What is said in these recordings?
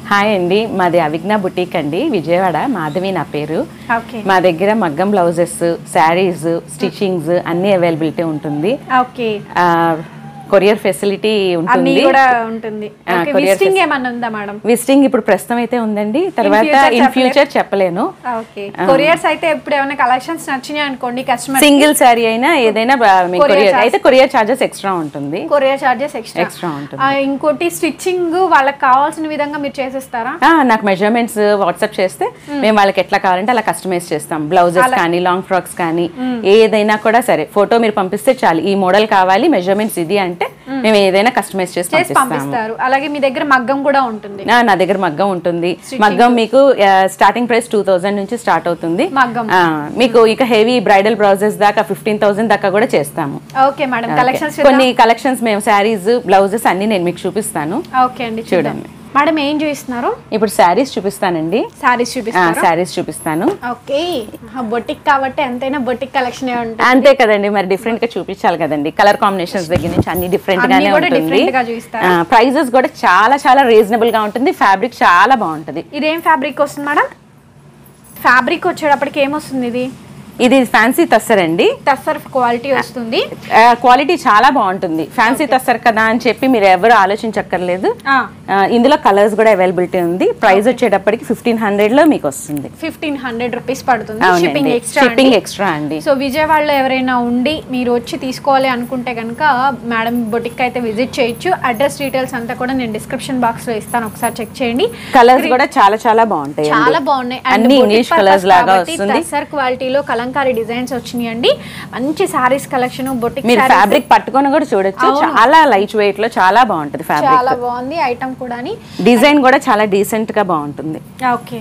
Hi అండి మాది అవిజ్ఞ boutique అండి విజయవాడ మాధవి నా పేరు ఓకే మా దగ్గర మగ్గం బ్లౌజెస్ శారీస్ స్టిచ్చింగ్స్ అన్ని అవైలబిలిటీ ఉంటుంది ఓకే కొరియర్ ఫెసిలిటీ అన్ని ఉంటుంది కూడా ఉంటుంది ఆ, ఓకే courier విజిటింగ్ ఏమన్నా ఉందా మేడం విజిటింగ్ ఇప్పుడు ప్రస్తుతం అయితే ఉందండి తర్వాత future ఇన్ ఫ్యూచర్ చెప్పలేను ఓకే కొరియర్స్ అయితే ఇప్పుడు ఏమైనా కలెక్షన్స్ నచ్చినాయి అనుకోండి కస్టమర్ సింగిల్ శారీ అయినా ఏదైనా కొరియర్ అయితే కొరియర్ చార్జెస్ ఎక్స్ట్రా ఉంటుంది కొరియర్ చార్జెస్ ఎక్స్ట్రా ఎక్స్ట్రా ఉంటుంది ఇంకోటి స్టిచ్చింగ్ వాళ్ళకి కావాల్సిన విధంగా మీరు చేసేస్తారా ఆ, నాకు మెజర్మెంట్స్ వాట్సాప్ చేస్తే మేము వాళ్ళకి ఎట్లా కావాలంటే అలా కస్టమైజ్ చేస్తాం బ్లౌజెస్ కానీ లాంగ్ ఫ్రాక్స్ కానీ ఏదైనా కూడా సరే ఫోటో మీరు పంపిస్తే చాలు ఈ మోడల్ కావాలి మెజర్మెంట్స్ ఇది అంటే మేము ఏదైనా కస్టమైజ్ చేసి చేసి పంపిస్తాము పంపిస్తారు అలాగే మీ దగ్గర మగ్గం కూడా ఉంటుంది ఆ, నా దగ్గర మగ్గం ఉంటుంది మగ్గం మీకు స్టార్టింగ్ ప్రైస్ టూ థౌజండ్ నుంచి స్టార్ట్ అవుతుంది మగ్గం ఆ, మీకు ఇక హెవీ బ్రైడల్ బ్లౌజెస్ దాకా ఫిఫ్టీన్ థౌసండ్ దాకా కూడా చేస్తాము ఓకే మేడం కలెక్షన్స్ కొన్ని కలెక్షన్స్ మేము శారీస్ బ్లౌజెస్ అన్ని నేను మీకు చూపిస్తాను ఓకే అండి చూడండి మేడం ఏం చూపిస్తున్నారు ఇప్పుడు శారీస్ చూపిస్తానండి సారీస్ చూపిస్తారు శారీస్ చూపిస్తాను ఓకే బొటిక్ కాబట్టి ఎంతైనా బొటిక్ కలెక్షన్ ఉంటుంది అంతే కదండి మరి డిఫరెంట్ గా చూపించాలి కదండి కలర్ కాంబినేషన్స్ దగ్గర నుంచి అన్ని డిఫరెంట్ అన్ని గానే కూడా ఉంటుంది different గా చూపిస్తారా? ప్రైజెస్ కూడా చాలా చాలా రీజనబుల్ గా ఉంటుంది ఫ్యాబ్రిక్ చాలా బాగుంటుంది ఇదేం ఫ్యాబ్రిక్ వస్తుంది మేడం ఫ్యాబ్రిక్ వచ్చేటప్పటికి ఏమొస్తుంది ఇది ఇది ఫ్యాన్సీ తస్సర్ అండి టస్సర్ క్వాలిటీ వస్తుంది క్వాలిటీ చాలా బాగుంటుంది ఫ్యాన్సీ తస్సర్ కదా అని చెప్పి మీరు ఎవరు ఆలోచించక్కర్లేదు ఆ, ఆ, ఇందులో కలర్స్ కూడా అవైలబిలిటీ ఉంది ప్రైస్ వచ్చేటప్పటికి ఫిఫ్టీన్ హండ్రెడ్ లో మీకు వస్తుంది ఫిఫ్టీన్ హండ్రెడ్ రూపీస్ పడుతుంది షిప్పింగ్ అవునండి ఎక్స్ట్రా షిప్పింగ్ ఎక్స్ట్రా అండి సో విజయవాడలో ఎవరైనా ఉండి మీరు వచ్చి తీసుకోవాలి అనుకుంటే కనుక మేడం బొటిక్ అయితే విజిట్ చేయొచ్చు అడ్రస్ డీటెయిల్స్ అంతా కూడా నేను డిస్క్రిప్షన్ బాక్స్ లో ఇస్తాను ఒకసారి చెక్ చేయండి కలర్స్ కూడా చాలా చాలా బాగుంటాయి చాలా బాగున్నాయి అన్ని ఇంగ్లీష్ కలర్స్ లాగా వస్తుంది టసర్ క్వాలిటీలో కలంకారీ డిజైన్స్ వచ్చినాయండి మంచి సారీస్ కలెక్షన్ బొటిక్ మీరు ఫ్యాబ్రిక్ పట్టుకొని కూడా చూడొచ్చు చాలా లైట్ వెయిట్ లో చాలా బాగుంటుంది ఫ్యాబ్రిక్ చాలా బాగుంది ఐటమ్ కూడా డిజైన్ కూడా చాలా డీసెంట్ గా బాగుంటుంది ఓకే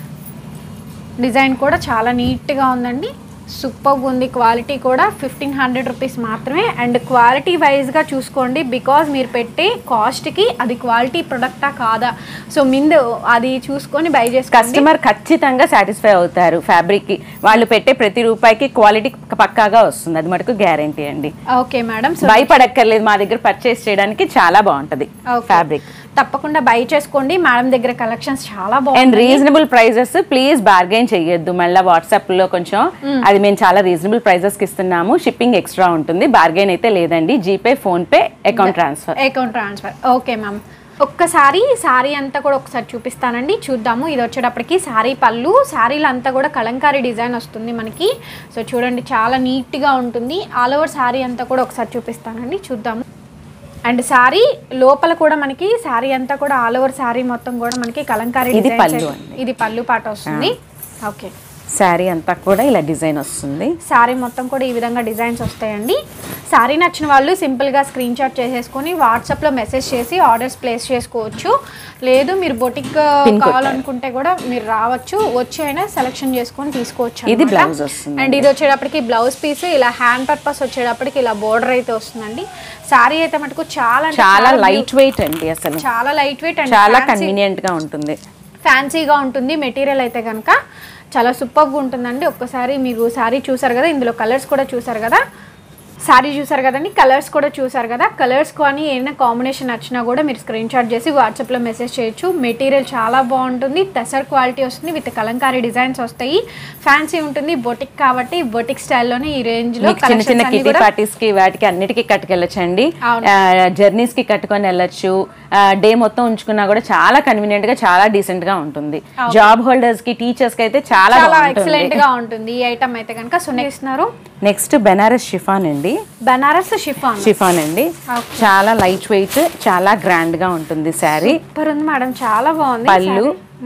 డిజైన్ కూడా చాలా నీట్గా ఉందండి సూపర్గా ఉంది క్వాలిటీ కూడా ఫిఫ్టీన్ హండ్రెడ్ రూపీస్ మాత్రమే అండ్ క్వాలిటీ వైజ్గా చూసుకోండి బికాజ్ మీరు పెట్టే కాస్ట్కి అది క్వాలిటీ ప్రొడక్టా కాదా సో ముందు అది చూసుకొని బై చేసుకోండి కస్టమర్ ఖచ్చితంగా సాటిస్ఫై అవుతారు ఫ్యాబ్రిక్ కి వాళ్ళు పెట్టే ప్రతి రూపాయికి క్వాలిటీ పక్కాగా వస్తుంది అది మటుకు గ్యారంటీ అండి ఓకే మేడం సో భయపడక్కర్లేదు మా దగ్గర పర్చేస్ చేయడానికి చాలా బాగుంటది Okay. ఫ్యాబ్రిక్ తప్పకుండా బై చేసుకోండి మేడం దగ్గర కలెక్షన్స్ చాలా అండ్ బాగుంది రీజనబుల్ ప్రైజెస్ ప్లీజ్ బార్గెన్ చెయ్యొద్దు మళ్ళీ వాట్సాప్ లో కొంచెం అది మేము చాలా రీజనబుల్ ప్రైజెస్ కి ఇస్తున్నాము షిప్పింగ్ ఎక్స్ట్రా ఉంటుంది బార్గెన్ అయితే లేదండి GPay PhonePe account transfer account transfer okay ma'am ఒక్కసారి శారీ అంతా కూడా ఒకసారి చూపిస్తానండి చూద్దాము ఇది వచ్చేటప్పటికి శారీ పళ్ళు శారీలో అంతా కూడా కలంకారీ డిజైన్ వస్తుంది మనకి సో చూడండి చాలా నీట్గా ఉంటుంది ఆల్ ఓవర్ శారీ అంతా కూడా ఒకసారి చూపిస్తానండి చూద్దాము అండ్ శారీ లోపల కూడా మనకి శారీ అంతా కూడా ఆల్ ఓవర్ శారీ మొత్తం కూడా మనకి కలంకారీ ఇది designs పళ్ళు అయితే- ఇది పళ్ళు పాట వస్తుంది ఓకే శారీ అంతా కూడా ఇలా డిజైన్ వస్తుంది శారీ మొత్తం కూడా ఈ విధంగా డిజైన్స్ వస్తాయండి శారీ నచ్చిన వాళ్ళు సింపుల్గా స్క్రీన్ షాట్ చేసేసుకొని వాట్సాప్లో మెసేజ్ చేసి ఆర్డర్స్ ప్లేస్ చేసుకోవచ్చు లేదు మీరు బొటిక్ Pin కావాలనుకుంటే కూడా మీరు రావచ్చు వచ్చి అయినా సెలెక్షన్ చేసుకొని తీసుకోవచ్చు ఇది అన్నమాట. బ్లౌజ్ వస్తుంది అండ్ ఇది వచ్చేటప్పటికి బ్లౌజ్ పీస్ ఇలా హ్యాండ్ పర్పస్ వచ్చేటప్పటికి ఇలా బోర్డర్ అయితే వస్తుందండి శారీ అయితే మటుకు చాలా అంటే చాలా చాలా లైట్ వెయిట్ అండి అసలు చాలా లైట్ వెయిట్ అండ్ చాలా కన్వీనియంట్ గా ఉంటుంది ఫ్యాన్సీగా ఉంటుంది మెటీరియల్ అయితే కనుక చాలా సూపర్గా ఉంటుందండి ఒక్కసారి మీరు శారీ చూసారు కదా ఇందులో కలర్స్ కూడా చూసారు కదా శారీ చూసారు కదండి కలర్స్ కూడా చూసారు కదా కలర్స్ కానీ ఏమైనా కాంబినేషన్ నచ్చినా కూడా మీరు స్క్రీన్ షాట్ చేసి వాట్సాప్లో మెసేజ్ చేయొచ్చు మెటీరియల్ చాలా బాగుంటుంది టెసర్ క్వాలిటీ వస్తుంది విత్ కలంకారీ డిజైన్స్ వస్తాయి ఫ్యాన్సీ ఉంటుంది బొటిక్ కాబట్టి బొటిక్ స్టైల్లోనే ఈ రేంజ్లో మీకు చిన్న చిన్న కిటీ పార్టీస్ కి వాటికి అన్నిటికీ కట్టుకెళ్ళొచ్చండి అవును. జర్నీస్ కి కట్టుకొని వెళ్ళొచ్చు డే మొత్తం ఉంచుకున్నా కూడా చాలా కన్వీనియంట్ గా చాలా డీసెంట్ గా ఉంటుంది జాబ్ హోల్డర్స్ కి టీచర్స్ కి అయితే చాలా చాలా బాగుంటుంది ఎక్సలెంట్ గా ఉంటుంది ఈ ఐటమ్ అయితే కనుక సో ఇస్తున్నారు నెక్స్ట్ బెనారస్ షిఫాన్ అండి బనారస్ షిఫాన్ షిఫాన్ అండి Okay. చాలా లైట్ వెయిట్ చాలా గ్రాండ్ గా ఉంటుంది శారీ సూపర్ ఉంది మేడం చాలా బాగుంది పళ్ళు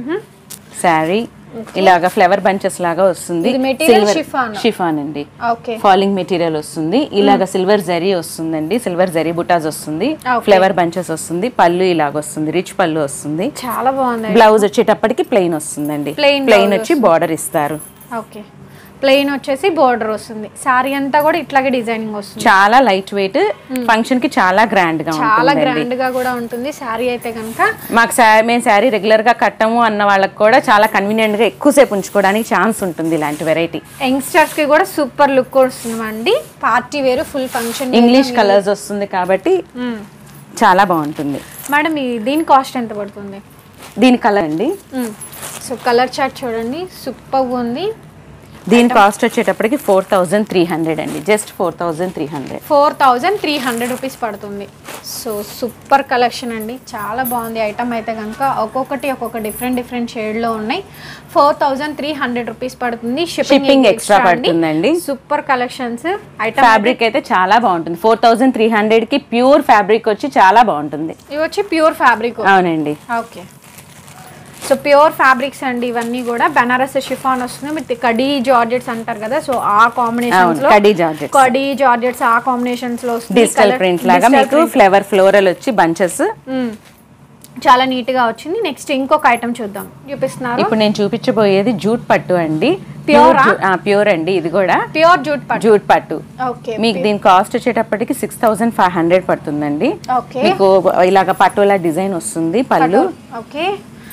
శారీ ఇలాగా ఫ్లవర్ బంచెస్ లాగా వస్తుంది ఇది material chiffon. షిఫాన్ అండి ఓకే ఫాలింగ్ మెటీరియల్ వస్తుంది ఇలాగ సిల్వర్ జరీ వస్తుందండి సిల్వర్ జరీ బుటాస్ వస్తుంది Okay. ఫ్లవర్ బంచెస్ వస్తుంది పళ్ళు ఇలాగ వస్తుంది రిచ్ పళ్ళు వస్తుంది చాలా బాగుంది బ్లౌజ్ వచ్చేటప్పటికి ప్లెయిన్ వస్తుందండి Plain ప్లెయిన్ blouse వచ్చి బార్డర్ ఇస్తారు ఓకే ప్లెయిన్ వచ్చేసి బోర్డర్ వస్తుంది సారీ అంతా కూడా ఇట్లాగే డిజైనింగ్ వస్తుంది చాలా లైట్ వెయిట్ ఫంక్షన్ కి చాలా గ్రాండ్ గా చాలా ఉంటుందండి గ్రాండ్ గా కూడా ఉంటుంది సారీ అయితే కనుక మాకు శా- మేము శారీ రెగ్యులర్ గా కట్టము అన్న వాళ్ళకి కూడా చాలా కన్వీనియంట్ గా ఎక్కువసేపు ఉంచుకోవడానికి ఛాన్స్ ఉంటుంది ఇలాంటి వెరైటీ యంగ్స్టర్స్ కి కూడా సూపర్ లుక్ వస్తుందండి party wear full function English colours వస్తుంది కాబట్టి చాలా బాగుంటుంది మేడం ఈ దీని కాస్ట్ ఎంత పడుతుంది దీని కలర్ అండి సో కలర్ చార్ట్ చూడండి సూపర్ ఉంది దీని కాస్ట్ వచ్చేటప్పటికి ఫోర్ థౌజండ్ త్రీ హండ్రెడ్ అండి just four thousand three hundred four thousand three hundred rupees పడుతుంది సో సూపర్ కలెక్షన్ అండి చాలా బాగుంది ఐటమ్ అయితే కనుక ఒక్కొక్కటి ఒక్కొక్క డిఫరెంట్ డిఫరెంట్ షేడ్లో ఉన్నాయి four thousand three hundred rupees పడుతుంది Shipping extra పడుతుందండి. సూపర్ కలెక్షన్స్ ఐటమ్ ఫ్యాబ్రిక్ అయితే చాలా బాగుంటుంది ఫోర్ థౌజండ్ త్రీ హండ్రెడ్ కి ప్యూర్ ఫ్యాబ్రిక్ వచ్చి చాలా బాగుంటుంది ఇవి వచ్చి ప్యూర్ ఫ్యాబ్రిక్ అవునండి ఓకే సో ప్యూర్ ఫ్యాబ్రిక్స్ అండి ఇవన్నీ కూడా బెనారస్ షిఫాన్ వస్తుంది విత్ కడీ జార్జెట్స్ అంటారు కదా సో ఆ కాంబినేషన్స్ అవును, లో కడీ జార్జెట్స్. కడీ జార్జెట్స్ ఆ కాంబినేషన్స్ లో వస్తుంది డిజిటల్ Colour- ప్రింట్ లాగా digital మీకు print. ఫ్లేవర్ ఫ్లోరల్ వచ్చి బంచెస్ మ్మ్. చాలా నీట్ గా వచ్చింది నెక్స్ట్ ఇంకొక ఐటమ్ చూద్దాం చూపిస్తున్నారు ఇప్పుడు నేను చూపించబోయేది జూట్ పట్టు అండి Pure ఆ? ప్యూర్ అండి ఇది కూడా ప్యూర్ జూట్ పట్టు జూట్ పట్టు ఓకే మీకు దీని కాస్ట్ వచ్చేటప్పటికి సిక్స్ థౌసండ్ ఫైవ్ హండ్రెడ్ పడుతుందండి ఓకే మీకు ఇలాగ పట్టులా డిజైన్ వస్తుంది పళ్ళు ఓకే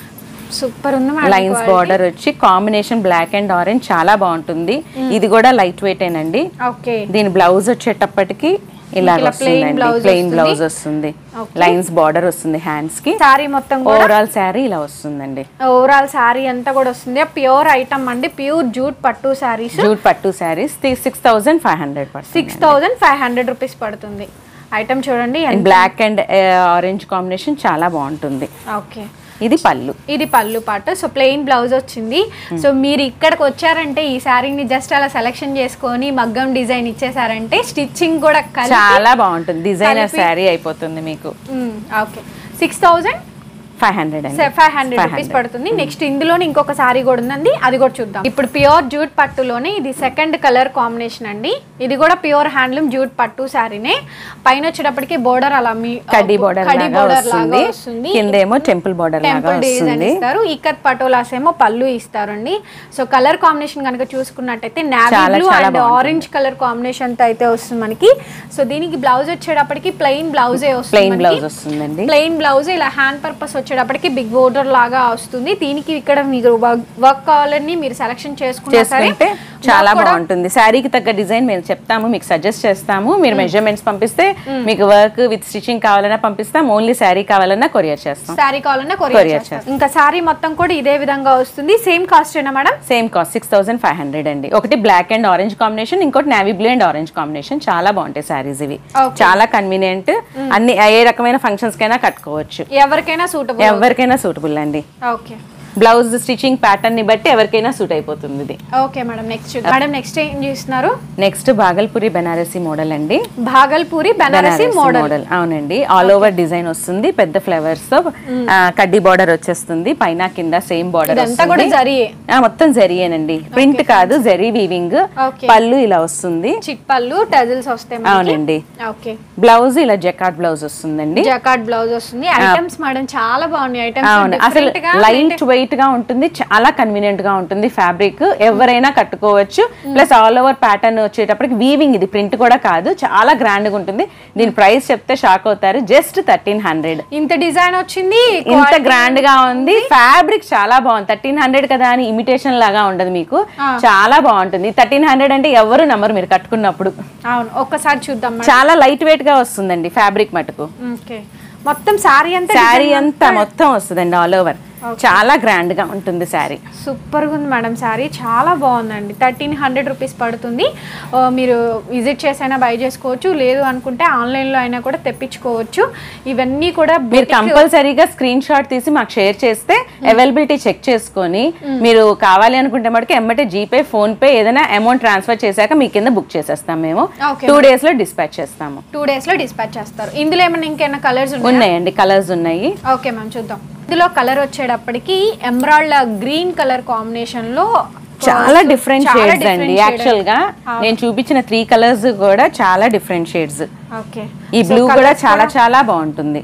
సూపర్ ఉంది మేడం లైన్స్ quality. బార్డర్ వచ్చి కాంబినేషన్ బ్లాక్ అండ్ ఆరెంజ్ చాలా బాగుంటుంది ఇది కూడా లైట్ వెయిట్ ఏనండి ఓకే దీని బ్లౌజ్ వచ్చేటప్పటికి ఇలా ఇలా plain వస్తుందండి blouse ప్లెయిన్ వస్తుంది. బ్లౌజ్ వస్తుంది Okay. లైన్స్ బార్డర్ వస్తుంది హ్యాండ్స్ కి సారీ మొత్తం కూడా ఓవరాల్ శారీ ఇలా వస్తుందండి ఓవరాల్ సారీ అంతా కూడా వస్తుంది ప్యూర్ ఐటమ్ అండి ప్యూర్ జూట్ పట్టు సారీస్ జూట్ పట్టు saris six thousand five hundred పడుతుంది six thousand five hundred rupees పడుతుంది ఐటమ్ చూడండి ఎంత- బ్లాక్ అండ్ ఆరెంజ్ కాంబినేషన్ చాలా బాగుంటుంది ఓకే ఇది పళ్ళు ఇది పళ్ళు పాట సో ప్లెయిన్ బ్లౌజ్ వచ్చింది సో మీరు ఇక్కడికి వచ్చారంటే ఈ శారీని జస్ట్ అలా సెలెక్షన్ చేసుకొని మగ్గం డిజైన్ ఇచ్చేసారంటే స్టిచ్చింగ్ కూడా కలిపి చాలా బాగుంటుంది డిజైనర్ కలిపి- శారీ అయిపోతుంది మీకు okay six thousand five hundred అండి ఫైవ్ హండ్రెడ్ రూపీస్ పడుతుంది నెక్స్ట్ ఇందులోనే ఇంకొక సారీ కూడా ఉందండి అది కూడా చూద్దాం ఇప్పుడు ప్యూర్ జూట్ పట్టులోనే ఇది సెకండ్ కలర్ కాంబినేషన్ అండి ఇది కూడా ప్యూర్ హ్యాండ్లూమ్ జూట్ పట్టు శారీనే పైన వచ్చేటప్పటికి బోర్డర్ అలా మీ కడ్డీ బార్డర్ కడ్డీ లాగా border వస్తుంది లాగా వస్తుంది కిందేమో టెంపుల్ బార్డర్ లాగా టెంపుల్ డిజైన్ వస్తుంది ఇస్తారు ఇక్కత్ పటోలాస్ ఏమో పళ్ళు ఇస్తారండి సో కలర్ కాంబినేషన్ కనుక చూసుకున్నట్టయితే నావీ చాలా, బ్లూ చాలా అండ్ బాగుంటుంది. ఆరెంజ్ కలర్ కాంబినేషన్ తో అయితే వస్తుంది మనకి సో దీనికి బ్లౌజ్ వచ్చేటప్పటికి ప్లెయిన్ బ్లౌజే వస్తుంది ప్లెయిన్ మనకి. బ్లౌజ్ వస్తుందండి ప్లెయిన్ బ్లౌజ్ ఇలా హ్యాండ్ పర్పస్ వచ్చేటప్పటికి బిగ్ బోర్డర్ లాగా వస్తుంది దీనికి ఇక్కడ మీరు వర్క్ కావాలని మీరు సెలెక్షన్ చేసుకున్నా సరే చేసుకుంటే చాలా work కూడా బాగుంటుంది శారీకి తగ్గ డిజైన్ మేము చెప్తాము మీకు సజెస్ట్ చేస్తాము మీరు మెజర్మెంట్స్ పంపిస్తే మీకు వర్క్ విత్ స్టిచింగ్ కావాలన్నా పంపిస్తాం ఓన్లీ శారీ కావాలన్నా కొరియర్ చేస్తాం శారీ కావాలన్నా Courier కొరియర్ చేస్తారు ఇంకా శారీ మొత్తం కూడా ఇదే విధంగా వస్తుంది సేమ్ కాస్ట్ ఏనా madam same cost six thousand five hundred అండి ఒకటి బ్లాక్ అండ్ ఆరెంజ్ కాంబినేషన్ ఇంకోటి navy blue and orange combination చాలా బాగుంటాయి శారీస్ ఇవి Okay. చాలా కన్వీనియంట్ అన్ని ఏ రకమైన ఫంక్షన్స్ కైనా కట్టుకోవచ్చు ఎవరికైనా సూటబుల్ ఎవరికైనా సూటబుల్ అండి ఓకే బ్లౌజ్ స్టిచింగ్ ప్యాటర్న్ ని బట్టి ఎవరికైనా సూట్ అయిపోతుంది ఇది okay madam next madam next ఏం చూస్తున్నారు నెక్స్ట్ బాగల్పూరి బెనారసి మోడల్ అండి భాగల్పూరి బనారసి మోడల్ అవునండి ఆల్ ఓవర్ డిజైన్ వస్తుంది పెద్ద ఫ్లవర్స్ తో ఆ, కడ్డీ బార్డర్ వచ్చేస్తుంది పైన కింద సేమ్ బార్డర్ ఇదంతా కూడా జరిగే మొత్తం జరీయేనండి ప్రింట్ కాదు జరీ వీవింగ్ Okay. పళ్ళు ఇలా వస్తుంది చిట్ పళ్ళు టజిల్స్ వస్తాయి మనకి అవునండి ఓకే బ్లౌజ్ ఇలా జకాట్ బ్లౌజ్ వస్తుందండి జకాట్ బ్లౌజ్ వస్తుంది ఐటమ్స్ మేడం చాలా బాగున్నాయి అవును ఐటమ్స్ అసలు లైట్ వెయిట్ గా ఉంటుంది చాలా కన్వీనియంట్ గా ఉంటుంది ఫ్యాబ్రిక్ ఎవరైనా కట్టుకోవచ్చు ప్లస్ ఆల్ ఓవర్ ప్యాటర్న్ వచ్చేటప్పటికి వీవింగ్ ఇది ప్రింట్ కూడా కాదు చాలా గ్రాండ్ గా ఉంటుంది దీని ప్రైస్ చెప్తే షాక్ అవుతారు జస్ట్ థర్టీన్ హండ్రెడ్ ఇంత డిజైన్ వచ్చింది ఇంత గ్రాండ్ గా ఉంది ఫ్యాబ్రిక్ చాలా బాగుంది థర్టీన్ హండ్రెడ్ కదా అని ఇమిటేషన్ లాగా ఉండదు మీకు చాలా బాగుంటుంది థర్టీన్ హండ్రెడ్ అంటే ఎవరు నమ్మరు మీరు కట్టుకున్నప్పుడు అవును ఒక్కసారి చూద్దాం మేడం చాలా లైట్ వెయిట్ గా వస్తుందండి ఫ్యాబ్రిక్ మటుకు ఓకే మొత్తం సారీ అంతా శారీ అంతా మొత్తం వస్తుందండి ఆల్ ఓవర్ చాలా గ్రాండ్ గా ఉంటుంది శారీ సూపర్ గా ఉంది మేడం శారీ చాలా బాగుందండి థర్టీన్ హండ్రెడ్ రూపీస్ పడుతుంది ఆ, మీరు విజిట్ చేసైనా బై చేసుకోవచ్చు లేదు అనుకుంటే ఆన్లైన్లో అయినా కూడా తెప్పించుకోవచ్చు ఇవన్నీ కూడా మీరు కంపల్సరీగా స్క్రీన్ షాట్ తీసి మాకు షేర్ చేస్తే అవైలబిలిటీ చెక్ చేసుకొని మీరు కావాలి అనుకుంటే మటుకు ఎమ్మటే జీపే ఫోన్ పే ఏదైనా అమౌంట్ ట్రాన్స్ఫర్ చేశాక మీ కింద బుక్ చేసేస్తాం మేము Okay. టూ డేస్ లో డిస్పాచ్ చేస్తాము టూ డేస్లో డిస్పాచ్ చేస్తారు ఇందులో ఏమైనా ఇంకేమైనా కలర్స్ ఉన్నాయి ఉన్నాయండి కలర్స్ ఉన్నాయి ఓకే మ్యామ్ చూద్దాం ఇందులో కలర్ వచ్చేటప్పటికి ఎమరాల్డ్ గ్రీన్ కలర్ కాంబినేషన్ లో చాలా డిఫరెంట్ చాలా షేడ్స్ different అండి shade. యాక్చువల్ గా నేను చూపించిన త్రీ కలర్స్ కూడా చాలా డిఫరెంట్ షేడ్స్ ఓకే ఈ బ్లూ కూడా చాలా చాలా బాగుంటుంది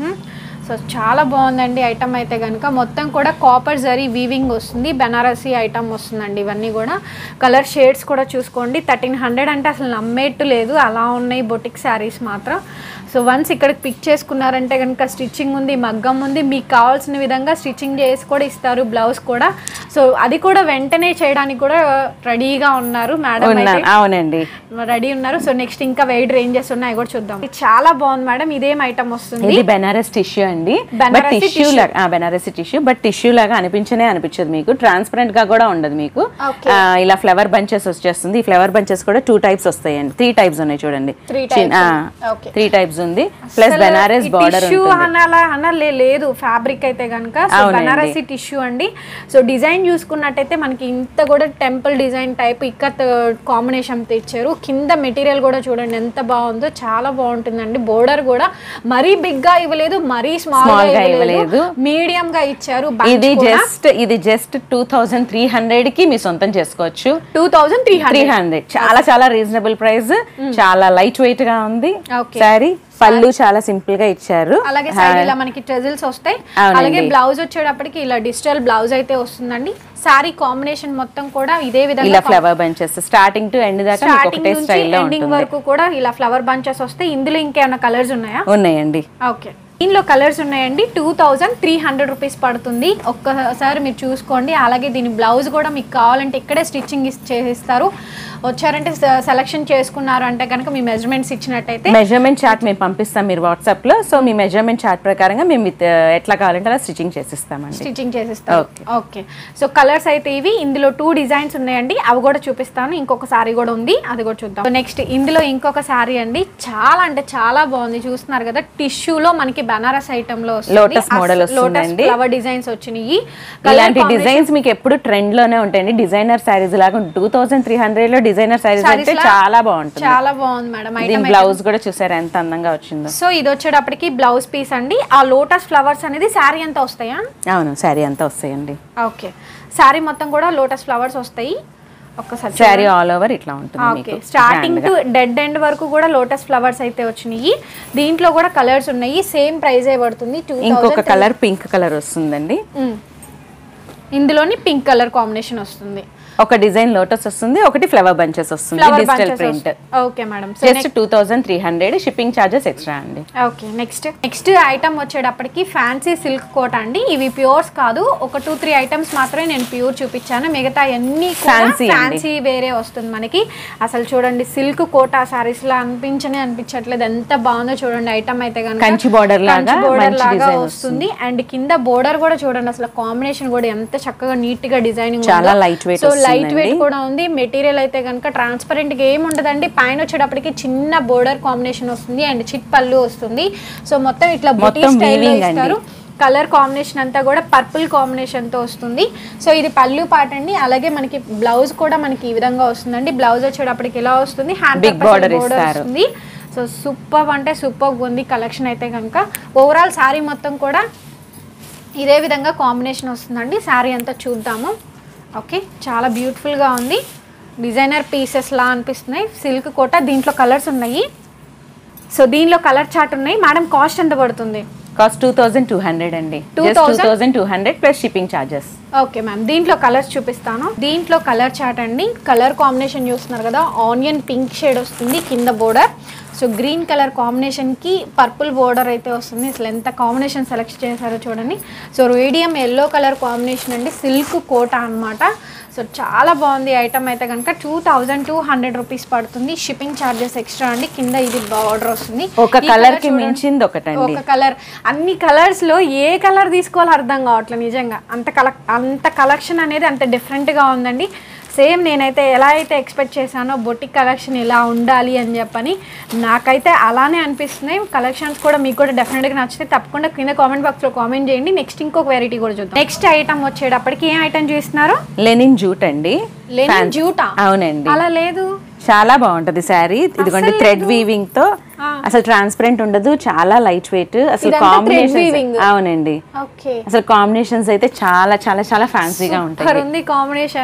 సో చాలా బాగుందండి ఐటమ్ అయితే కనుక మొత్తం కూడా కాపర్ జరీ వీవింగ్ వస్తుంది బెనారసీ ఐటమ్ వస్తుందండి ఇవన్నీ కూడా కలర్ షేడ్స్ కూడా చూసుకోండి థర్టీన్ హండ్రెడ్ అంటే అసలు నమ్మేట్టు లేదు అలా ఉన్నాయి బొటిక్ శారీస్ మాత్రం సో వన్స్ ఇక్కడికి పిక్ చేసుకున్నారంటే కనుక స్టిచ్చింగ్ ఉంది మగ్గం ఉంది మీకు కావాల్సిన విధంగా స్టిచ్చింగ్ చేసి కూడా ఇస్తారు బ్లౌజ్ కూడా సో అది కూడా వెంటనే చేయడానికి కూడా రెడీగా ఉన్నారు మేడం అయితే ఉన్నాను అవునండి రెడీ ఉన్నారు సో నెక్స్ట్ ఇంకా వెయిట్ రేంజెస్ ఉన్నాయి కూడా చూద్దాం ఇది చాలా బాగుంది మేడం ఇదేం ఐటమ్ వస్తుంది ఇది బెనారస్ టిష్యూ అండి బట్ బెనారసి టిష్యూ లాగా బెనారసి టిష్యూ బట్ టిష్యూ లాగా అనిపించనే అనిపించదు మీకు ట్రాన్స్పరెంట్ గా కూడా ఉండదు మీకు Okay. ఆ, ఇలా ఫ్లవర్ బంచెస్ వచ్చేస్తుంది ఈ ఫ్లవర్ బంచెస్ కూడా టూ టైప్స్ వస్తాయండి త్రీ టైప్స్ ఉన్నాయి చూడండి Three types ఉంది. Okay. త్రీ టైప్స్ ఉంది ప్లస్ బెనారస్ బార్డర్ టిష్యూ ఉంటుంది అనాలా అనలే లేదు ఫ్యాబ్రిక్ అయితే కనుక సో అవునండి. బనారసి టిష్యూ అండి సో డిజైన్ చూసుకున్నట్టయితే మనకి ఇంత కూడా temple design type ikat combination ఇచ్చారు కింద మెటీరియల్ కూడా చూడండి ఎంత బాగుందో చాలా బాగుంటుందండి బోర్డర్ కూడా మరీ బిగ్ గా ఇవ్వలేదు మరీ స్మాల్ Small గా గా ఇవ్వలేదు ఇవ్వలేదు. మీడియం గా ఇచ్చారు bunch ఇది కూడా జస్ట్ ఇది just two thousand three hundred కి మీ సొంతం చేసుకోవచ్చు two thousand three three hundred hundred చాలా చాలా రీజనబుల్ ప్రైస్ చాలా లైట్ వెయిట్ గా ఉంది Okay. సారీ పళ్ళు చాలా సింపుల్ గా ఇచ్చారు అలాగే సైడ్ ఇలా మనకి ట్రెజిల్స్ వస్తాయి అవునండి. అలాగే బ్లౌజ్ వచ్చేటప్పటికి ఇలా డిజిటల్ బ్లౌజ్ అయితే వస్తుందండి సారీ కాంబినేషన్ మొత్తం కూడా ఇదే ఇలా విధంగా flower bunches starting to end దాకా మీకు స్టార్టింగ్ ఒకటే నుంచి స్టైల్లో ఎండింగ్ ఉంటుంది వరకు కూడా ఇలా ఫ్లవర్ బంచెస్ వస్తాయి ఇందులో ఇంకేమైనా కలర్స్ ఉన్నాయా ఉన్నాయండి ఓకే దీనిలో కలర్స్ ఉన్నాయండి two thousand three hundred rupees పడుతుంది ఒక్కసారి మీరు చూసుకోండి అలాగే దీని బ్లౌజ్ కూడా మీకు కావాలంటే ఇక్కడే స్టిచ్చింగ్ చేసిస్తారు వచ్చారంటే సెలెక్షన్ చేసుకున్నారు అంటే కనుక మీ మెజర్మెంట్స్ ఇచ్చినట్టయితే మెజర్మెంట్ చార్ట్ మేము పంపిస్తాం మీరు వాట్సాప్ లో సో మీ మెజర్మెంట్ చార్ట్ ప్రకారంగా మేము with, uh, ఎట్లా కావాలంటే అలా స్టిచ్చింగ్ చేసిస్తామండి స్టిచ్చింగ్ చేసిస్తారు Okay. ఓకే సో కలర్స్ అయితే ఇవి ఇందులో టూ డిజైన్స్ ఉన్నాయండి అవి కూడా చూపిస్తాను ఇంకొక సారీ కూడా ఉంది అది కూడా చూద్దాం నెక్స్ట్ ఇందులో ఇంకొక సారీ అండి చాలా అంటే చాలా బాగుంది చూస్తున్నారు కదా టిష్యూలో మనకి బనారస్ ఐటమ్ లో Lotus model వస్తుందండి. ఫ్లవర్ డిజైన్స్ వచ్చినాయి ఇలాంటి డిజైన్స్ మీకు ఎప్పుడు ట్రెండ్ లోనే ఉంటాయండి డిజైనర్ శారీస్ లాగా టూ థౌసండ్ త్రీ హండ్రెడ్ లో డిజైనర్ శారీస్ Sarees అంటే లా చాలా బాగుంటుంది చాలా బాగుంది మేడం దీని ఐటమ్ బ్లౌజ్ కూడా చూసారు ఎంత అందంగా వచ్చిందో సో ఇది వచ్చేటప్పటికి బ్లౌజ్ పీస్ అండి ఆ లోటస్ ఫ్లవర్స్ అనేది శారీ అంతా వస్తాయా అవును శారీ అంతా వస్తాయండి ఓకే శారీ మొత్తం కూడా లోటస్ ఫ్లవర్స్ వస్తాయి ఒక్కసారి శారీ ఆల్ ఓవర్ ఇట్లా ఉంటుంది ఓకే మీకు స్టార్టింగ్ టు డెడ్ ఎండ్ వరకు కూడా లోటస్ ఫ్లవర్స్ అయితే వచ్చినాయి దీంట్లో కూడా కలర్స్ ఉన్నాయి సేమ్ ప్రైజే పడుతుంది టూ ఇంకొక కలర్ పింక్ కలర్ వస్తుందండి ఇందులోని పింక్ కలర్ కాంబినేషన్ వస్తుంది ఒక డిజైన్ లోటస్ వస్తుంది ఒకటి ఫ్లవర్ బంచెస్ వస్తుంది flower digital print okay madam so just two thousand three hundred shipping charges extra అండి ఓకే నెక్స్ట్ నెక్స్ట్ ఐటమ్ వచ్చేటప్పటికి ఫ్యాన్సీ సిల్క్ కోట్ అండి ఇవి ప్యూర్స్ కాదు ఒక టూ త్రీ ఐటమ్స్ మాత్రమే నేను ప్యూర్ చూపించాను మిగతా అన్ని Fancy అండి. ఫ్యాన్సీ వేరే వస్తుంది మనకి అసలు చూడండి సిల్క్ కోటా సారీస్ లా అనిపించనే అనిపించట్లేదు ఎంత బాగుందో చూడండి ఐటమ్ అయితే కనుక కంచి border లాగా బోర్డర్ మంచి లాగా design వస్తుంది అండ్ కింద బోర్డర్ కూడా చూడండి అసలు కాంబినేషన్ కూడా ఎంత చక్కగా నీట్ గా డిజైనింగ్ చాలా light weight సో లైట్ వస్తుందండి. వెయిట్ కూడా ఉంది మెటీరియల్ అయితే కనుక ట్రాన్స్పరెంట్ గా ఏమి ఉండదండి పైన వచ్చేటప్పటికి చిన్న బోర్డర్ కాంబినేషన్ వస్తుంది అండ్ చిట్ పళ్ళు వస్తుంది సో మొత్తం ఇట్లా బుటీ మొత్తం స్టైల్లో weaving అండి. ఇస్తారు కలర్ కాంబినేషన్ అంతా కూడా పర్పుల్ కాంబినేషన్ తో వస్తుంది సో ఇది పళ్ళు పాట అండి అలాగే మనకి బ్లౌజ్ కూడా మనకి ఈ విధంగా వస్తుందండి బ్లౌజ్ వచ్చేటప్పటికి ఇలా వస్తుంది హ్యాండ్ Big border ఇస్తారు. వస్తుంది సో సూపర్ అంటే సూపర్ ఉంది కలెక్షన్ అయితే కనుక ఓవరాల్ శారీ మొత్తం కూడా ఇదే విధంగా కాంబినేషన్ వస్తుందండి శారీ అంతా చూద్దాము ఓకే చాలా బ్యూటిఫుల్గా ఉంది డిజైనర్ పీసెస్ లా అనిపిస్తున్నాయి సిల్క్ కోట దీంట్లో కలర్స్ ఉన్నాయి సో దీనిలో కలర్ చార్ట్ ఉన్నాయి మేడం కాస్ట్ ఎంత పడుతుంది cost two thousand two hundred అండి two 2000? Thousand two hundred plus shipping charges okay ma'am దీంట్లో కలర్స్ చూపిస్తాను దీంట్లో కలర్ చార్ట్ అండి కలర్ కాంబినేషన్ చూస్తున్నారు కదా ఆనియన్ పింక్ షేడ్ వస్తుంది కింద బోర్డర్ సో గ్రీన్ కలర్ కాంబినేషన్కి పర్పుల్ బోర్డర్ అయితే వస్తుంది అసలు ఎంత కాంబినేషన్ సెలెక్ట్ చేశారో చూడండి so radium yellow colour combination అండి సిల్క్ కోట అన్నమాట సో చాలా బాగుంది ఐటమ్ అయితే కనుక two thousand two hundred rupees పడుతుంది షిప్పింగ్ ఛార్జెస్ ఎక్స్ట్రా అండి కింద ఇది బార్డర్ వస్తుంది ఒక ఈ కలర్ కి చూడండి. మించింది ఒకటండి ఒక కలర్ అన్ని కలర్స్ లో ఏ కలర్ తీసుకోవాలో అర్థం కావట్లేదు నిజంగా అంత కల అంత కలెక్షన్ అనేది అంత డిఫరెంట్ గా ఉందండి సేమ్ నేనైతే ఎలా అయితే ఎక్స్పెక్ట్ చేశానో బొటిక్ కలెక్షన్ ఇలా ఉండాలి అని చెప్పని నాకైతే అలానే అనిపిస్తున్నాయి కలెక్షన్స్ కూడా మీకు కూడా డెఫినెట్గా నచ్చితే తప్పకుండా కింద కామెంట్ బాక్స్లో కామెంట్ చేయండి నెక్స్ట్ ఇంకొక వెరైటీ కూడా చూద్దాం నెక్స్ట్ ఐటమ్ వచ్చేటప్పటికి ఏం ఐటమ్ చూస్తున్నారు లెనిన్ జూట్ అండి లెనిన్ జూటా అవునండి అలా లేదు చాలా బాగుంటది శారీ ఇదిగోండి థ్రెడ్ వీవింగ్ తో అసలు ట్రాన్స్పరెంట్ ఉండదు చాలా లైట్ వెయిట్ అసలు ఇదంతా thread కాంబినేషన్ weaving. అవునండి ఓకే అసలు కాంబినేషన్స్ అయితే చాలా చాలా చాలా ఫ్యాన్సీగా ఉంటాయి సూపర్ ఉంది కాంబినేషన్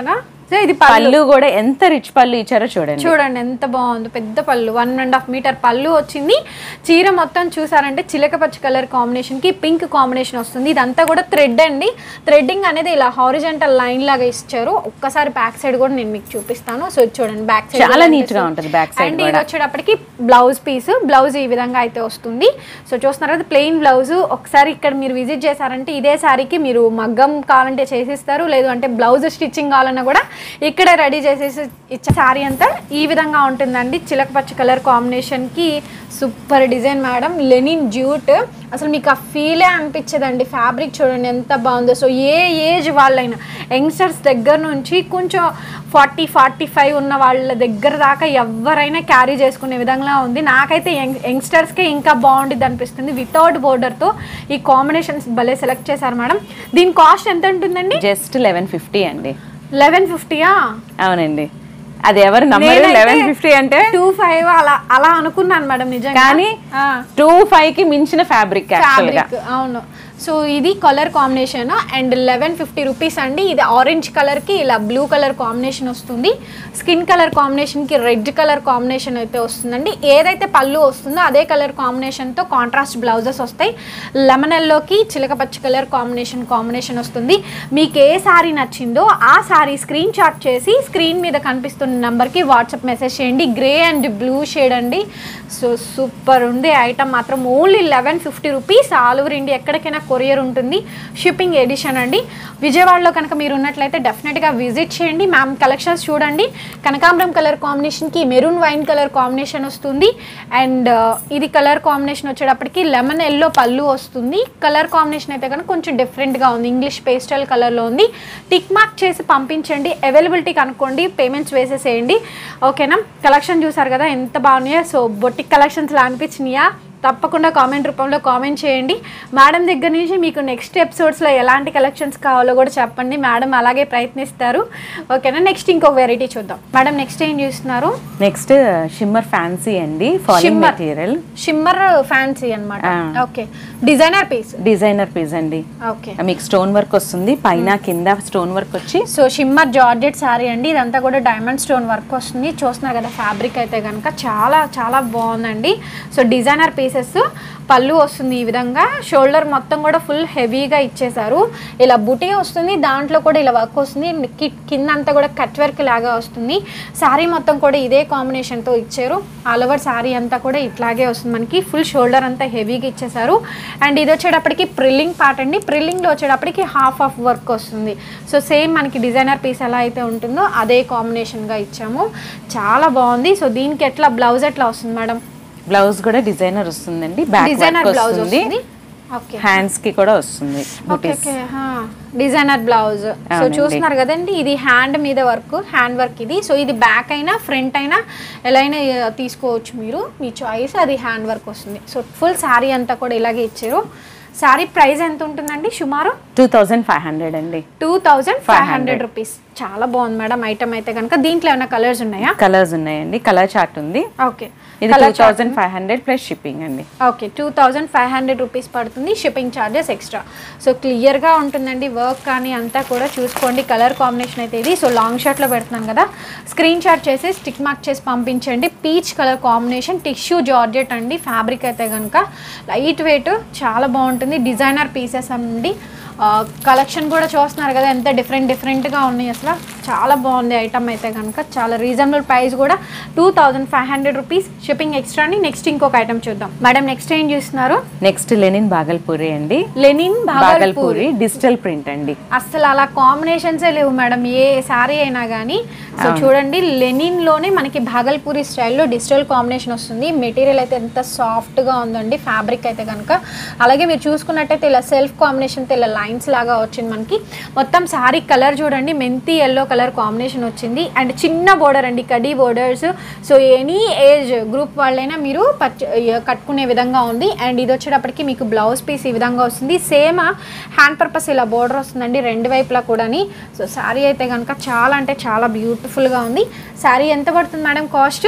సో ఇది పళ్ళు పళ్ళు కూడా ఎంత రిచ్ పళ్ళు ఇచ్చారో చూడండి చూడండి ఎంత బాగుంది పెద్ద పళ్ళు వన్ అండ్ హాఫ్ మీటర్ పళ్ళు వచ్చింది చీర మొత్తం చూసారంటే చిలక పచ్చ కలర్ కాంబినేషన్ కి పింక్ కాంబినేషన్ వస్తుంది ఇదంతా కూడా థ్రెడ్ అండి థ్రెడ్డింగ్ అనేది ఇలా హారిజెంటల్ లైన్ లాగా ఇచ్చారు ఒక్కసారి బ్యాక్ సైడ్ కూడా నేను మీకు చూపిస్తాను సో ఇది చూడండి బ్యాక్ సైడ్ చాలా నీట్ గా ఉంటుంది బ్యాక్ సైడ్ అండ్ ఇది వచ్చేటప్పటికి బ్లౌజ్ పీస్ బ్లౌజ్ ఈ విధంగా అయితే వస్తుంది సో చూస్తున్నారు కదా ప్లెయిన్ బ్లౌజ్ ఒకసారి ఇక్కడ మీరు విజిట్ చేశారంటే ఇదే శారీకి మీరు మగ్గం కావాలంటే చేసిస్తారు లేదు అంటే బ్లౌజ్ స్టిచ్చింగ్ కావాలన్నా కూడా ఇక్కడే రెడీ చేసేసి ఇచ్చే శారీ అంతా ఈ విధంగా ఉంటుందండి చిలక పచ్చ కలర్ కాంబినేషన్కి super design madam linen jute అసలు మీకు ఆ ఫీలే అనిపించదండి ఫ్యాబ్రిక్ చూడండి ఎంత బాగుందో సో ఏ ఏజ్ వాళ్ళైనా యంగ్స్టర్స్ దగ్గర నుంచి కొంచెం ఫార్టీ ఫార్టీ ఫైవ్ ఉన్న వాళ్ళ దగ్గర దాకా ఎవరైనా క్యారీ చేసుకునే విధంగా ఉంది నాకైతే యంగ్ యంగ్స్టర్స్కే ఇంకా బాగుండిద్ది అనిపిస్తుంది వితౌట్ బోర్డర్తో ఈ కాంబినేషన్స్ భలే సెలెక్ట్ చేశారు మేడం దీని కాస్ట్ ఎంత ఉంటుందండి జస్ట్ లెవెన్ ఫిఫ్టీ అండి లెవెన్ ఫిఫ్టీయా అవునండి అది ఎవరు నమ్మరు లెవెన్ ఫిఫ్టీ అంటే టూ ఫైవ్ అలా అలా అనుకున్నాను మేడం నిజంగా కానీ టూ ఫైవ్ కి మించిన ఫ్యాబ్రిక్ యాక్చువల్ గా ఫ్యాబ్రిక్ అవును సో ఇది colour combination and eleven fifty rupees అండి ఇది ఆరెంజ్ కలర్కి ఇలా బ్లూ కలర్ కాంబినేషన్ వస్తుంది స్కిన్ కలర్ కాంబినేషన్కి రెడ్ కలర్ కాంబినేషన్ అయితే వస్తుందండి ఏదైతే పళ్ళు వస్తుందో అదే కలర్ కాంబినేషన్తో కాంట్రాస్ట్ బ్లౌజెస్ వస్తాయి లెమన్ ఎల్లోకి చిలక పచ్చ కలర్ కాంబినేషన్ కాంబినేషన్ వస్తుంది మీకు ఏ శారీ నచ్చిందో ఆ శారీ స్క్రీన్ షాట్ చేసి స్క్రీన్ మీద కనిపిస్తున్న నెంబర్కి వాట్సాప్ మెసేజ్ చేయండి గ్రే అండ్ బ్లూ షేడ్ అండి సో సూపర్ ఉంది ఐటమ్ మాత్రం only eleven fifty rupees all over India ఎక్కడికైనా కొరియర్ ఉంటుంది షిప్పింగ్ ఎడిషన్ అండి విజయవాడలో కనుక మీరు ఉన్నట్లయితే డెఫినెట్గా విజిట్ చేయండి మ్యామ్ కలెక్షన్స్ చూడండి కనకాంబరం కలర్ కాంబినేషన్కి మెరూన్ వైన్ కలర్ కాంబినేషన్ వస్తుంది అండ్ ఇది కలర్ కాంబినేషన్ వచ్చేటప్పటికి లెమన్ ఎల్లో పళ్ళు వస్తుంది కలర్ కాంబినేషన్ అయితే కనుక కొంచెం డిఫరెంట్గా ఉంది ఇంగ్లీష్ పేస్టల్ కలర్లో ఉంది టిక్ మార్క్ చేసి పంపించండి అవైలబిలిటీ కనుక్కోండి పేమెంట్స్ వేసేసేయండి ఓకేనా కలెక్షన్ చూసారు కదా ఎంత బాగున్నాయో సో బొటిక్ కలెక్షన్స్లా అనిపించినాయా తప్పకుండా కామెంట్ రూపంలో కామెంట్ చేయండి మేడం దగ్గర నుంచి మీకు నెక్స్ట్ ఎపిసోడ్స్లో ఎలాంటి కలెక్షన్స్ కావాలో కూడా చెప్పండి మేడం అలాగే ప్రయత్నిస్తారు ఓకేనా నెక్స్ట్ ఇంకొక వెరైటీ చూద్దాం మేడం నెక్స్ట్ ఏం చూస్తున్నారు నెక్స్ట్ షిమ్మర్ ఫ్యాన్సీ అండి falling Shimmer. Material shimmer fancy అన్నమాట ఆ. Okay designer piece designer piece అండి ఓకే మీకు స్టోన్ వర్క్ వస్తుంది పైన కింద స్టోన్ వర్క్ వచ్చి సో షిమ్మర్ జార్జెట్ శారీ అండి ఇదంతా కూడా డైమండ్ స్టోన్ వర్క్ వస్తుంది చూస్తున్నారు కదా ఫ్యాబ్రిక్ అయితే కనుక చాలా చాలా బాగుందండి సో డిజైనర్ పీసెస్ పళ్ళు వస్తుంది ఈ విధంగా షోల్డర్ మొత్తం కూడా ఫుల్ హెవీగా ఇచ్చేసారు ఇలా బుటీ వస్తుంది దాంట్లో కూడా ఇలా వర్క్ వస్తుంది కి- కింద అంతా కూడా కట్ వర్క్ లాగా వస్తుంది శారీ మొత్తం కూడా ఇదే కాంబినేషన్తో ఇచ్చారు ఆల్ ఓవర్ శారీ అంతా కూడా ఇట్లాగే వస్తుంది మనకి ఫుల్ షోల్డర్ అంతా హెవీగా ఇచ్చేసారు అండ్ ఇది వచ్చేటప్పటికి ప్రిల్లింగ్ పార్ట్ అండి ప్రిల్లింగ్లో వచ్చేటప్పటికి హాఫ్ ఆఫ్ వర్క్ వస్తుంది సో సేమ్ మనకి డిజైనర్ పీస్ ఎలా అయితే ఉంటుందో అదే కాంబినేషన్గా ఇచ్చాము చాలా బాగుంది సో దీనికి ఎట్లా బ్లౌజ్ ఎట్లా వస్తుంది మేడం బ్లౌజ్ కూడా డిజైనర్ వస్తుందండి బ్యాక్ డిజైనర్ వర్క్ బ్లౌజ్ వస్తుంది వస్తుంది ఓకే హ్యాండ్స్ కి కూడా వస్తుంది ఓకే బుటీస్ ఓకే డిజైనర్ బ్లౌజ్ సో అవునండి. చూస్తున్నారు కదండి ఇది హ్యాండ్ మీద వర్క్ హ్యాండ్ వర్క్ ఇది సో ఇది బ్యాక్ అయినా ఫ్రంట్ అయినా ఎలా అయినా ఆ, తీసుకోవచ్చు మీరు మీ చాయిస్ అది హ్యాండ్ వర్క్ వస్తుంది సో ఫుల్ శారీ అంతా కూడా ఇలాగే ఇచ్చారు శారీ ప్రైస్ ఎంత ఉంటుందండి సుమారు టూ థౌజండ్ ఫైవ్ హండ్రెడ్ అండి two thousand five hundred rupees చాలా బాగుంది మేడం ఐటమ్ అయితే కనుక దీంట్లో ఏమైనా కలర్స్ ఉన్నాయా కలర్స్ ఉన్నాయండి కలర్ చార్ట్ ఉంది ఓకే ఇది two thousand five hundred plus shipping అండి okay two thousand five hundred rupees పడుతుంది షిప్పింగ్ ఛార్జెస్ ఎక్స్ట్రా సో క్లియర్గా ఉంటుందండి వర్క్ కానీ అంతా కూడా చూసుకోండి కలర్ కాంబినేషన్ అయితే ఇది సో లాంగ్ షాట్లో పెడుతున్నాను కదా స్క్రీన్ షాట్ చేసి స్టిక్ మార్క్ చేసి పంపించండి peach colour combination tissue georgette అండి ఫ్యాబ్రిక్ అయితే కనుక లైట్ వెయిట్ చాలా బాగుంటుంది డిజైనర్ పీసెస్ అండి కలెక్షన్ కూడా చూస్తున్నారు కదా ఎంత డిఫరెంట్ డిఫరెంట్గా ఉన్నాయి అసలు చాలా బాగుంది ఐటమ్ అయితే కనుక చాలా రీజనబుల్ ప్రైస్ కూడా two thousand five hundred rupees shipping extra అని నెక్స్ట్ ఇంకొక ఐటమ్ చూద్దాం మేడం నెక్స్ట్ ఏం చూస్తున్నారు నెక్స్ట్ లెనిన్ బాగల్పూరి అండి linen Bhagalpuri Bhagalpuri digital print అండి అసలు అలా కాంబినేషన్సే లేవు మేడం ఏ శారీ అయినా కానీ సో చూడండి లెనిన్లోనే మనకి భాగల్పూరి స్టైల్లో డిజిటల్ కాంబినేషన్ వస్తుంది మెటీరియల్ అయితే ఎంత సాఫ్ట్గా ఉందండి ఫ్యాబ్రిక్ అయితే కనుక అలాగే మీరు చూసుకున్నట్టయితే ఇలా సెల్ఫ్ కాంబినేషన్తో ఇలా లైన్స్ లాగా వచ్చింది మనకి మొత్తం శారీ కలర్ చూడండి మెంతి ఎల్లో కలర్ కాంబినేషన్ వచ్చింది అండ్ చిన్న బోర్డర్ అండి కడీ borders so any age group వాళ్ళైనా మీరు పచ్చ కట్టుకునే విధంగా ఉంది అండ్ ఇది వచ్చేటప్పటికి మీకు బ్లౌజ్ పీస్ ఈ విధంగా వస్తుంది సేమ్ హ్యాండ్ పర్పస్ ఇలా బోర్డర్ వస్తుందండి రెండు వైపులా కూడాని సో శారీ అయితే కనుక చాలా అంటే చాలా బ్యూటిఫుల్గా ఉంది శారీ ఎంత పడుతుంది madam cost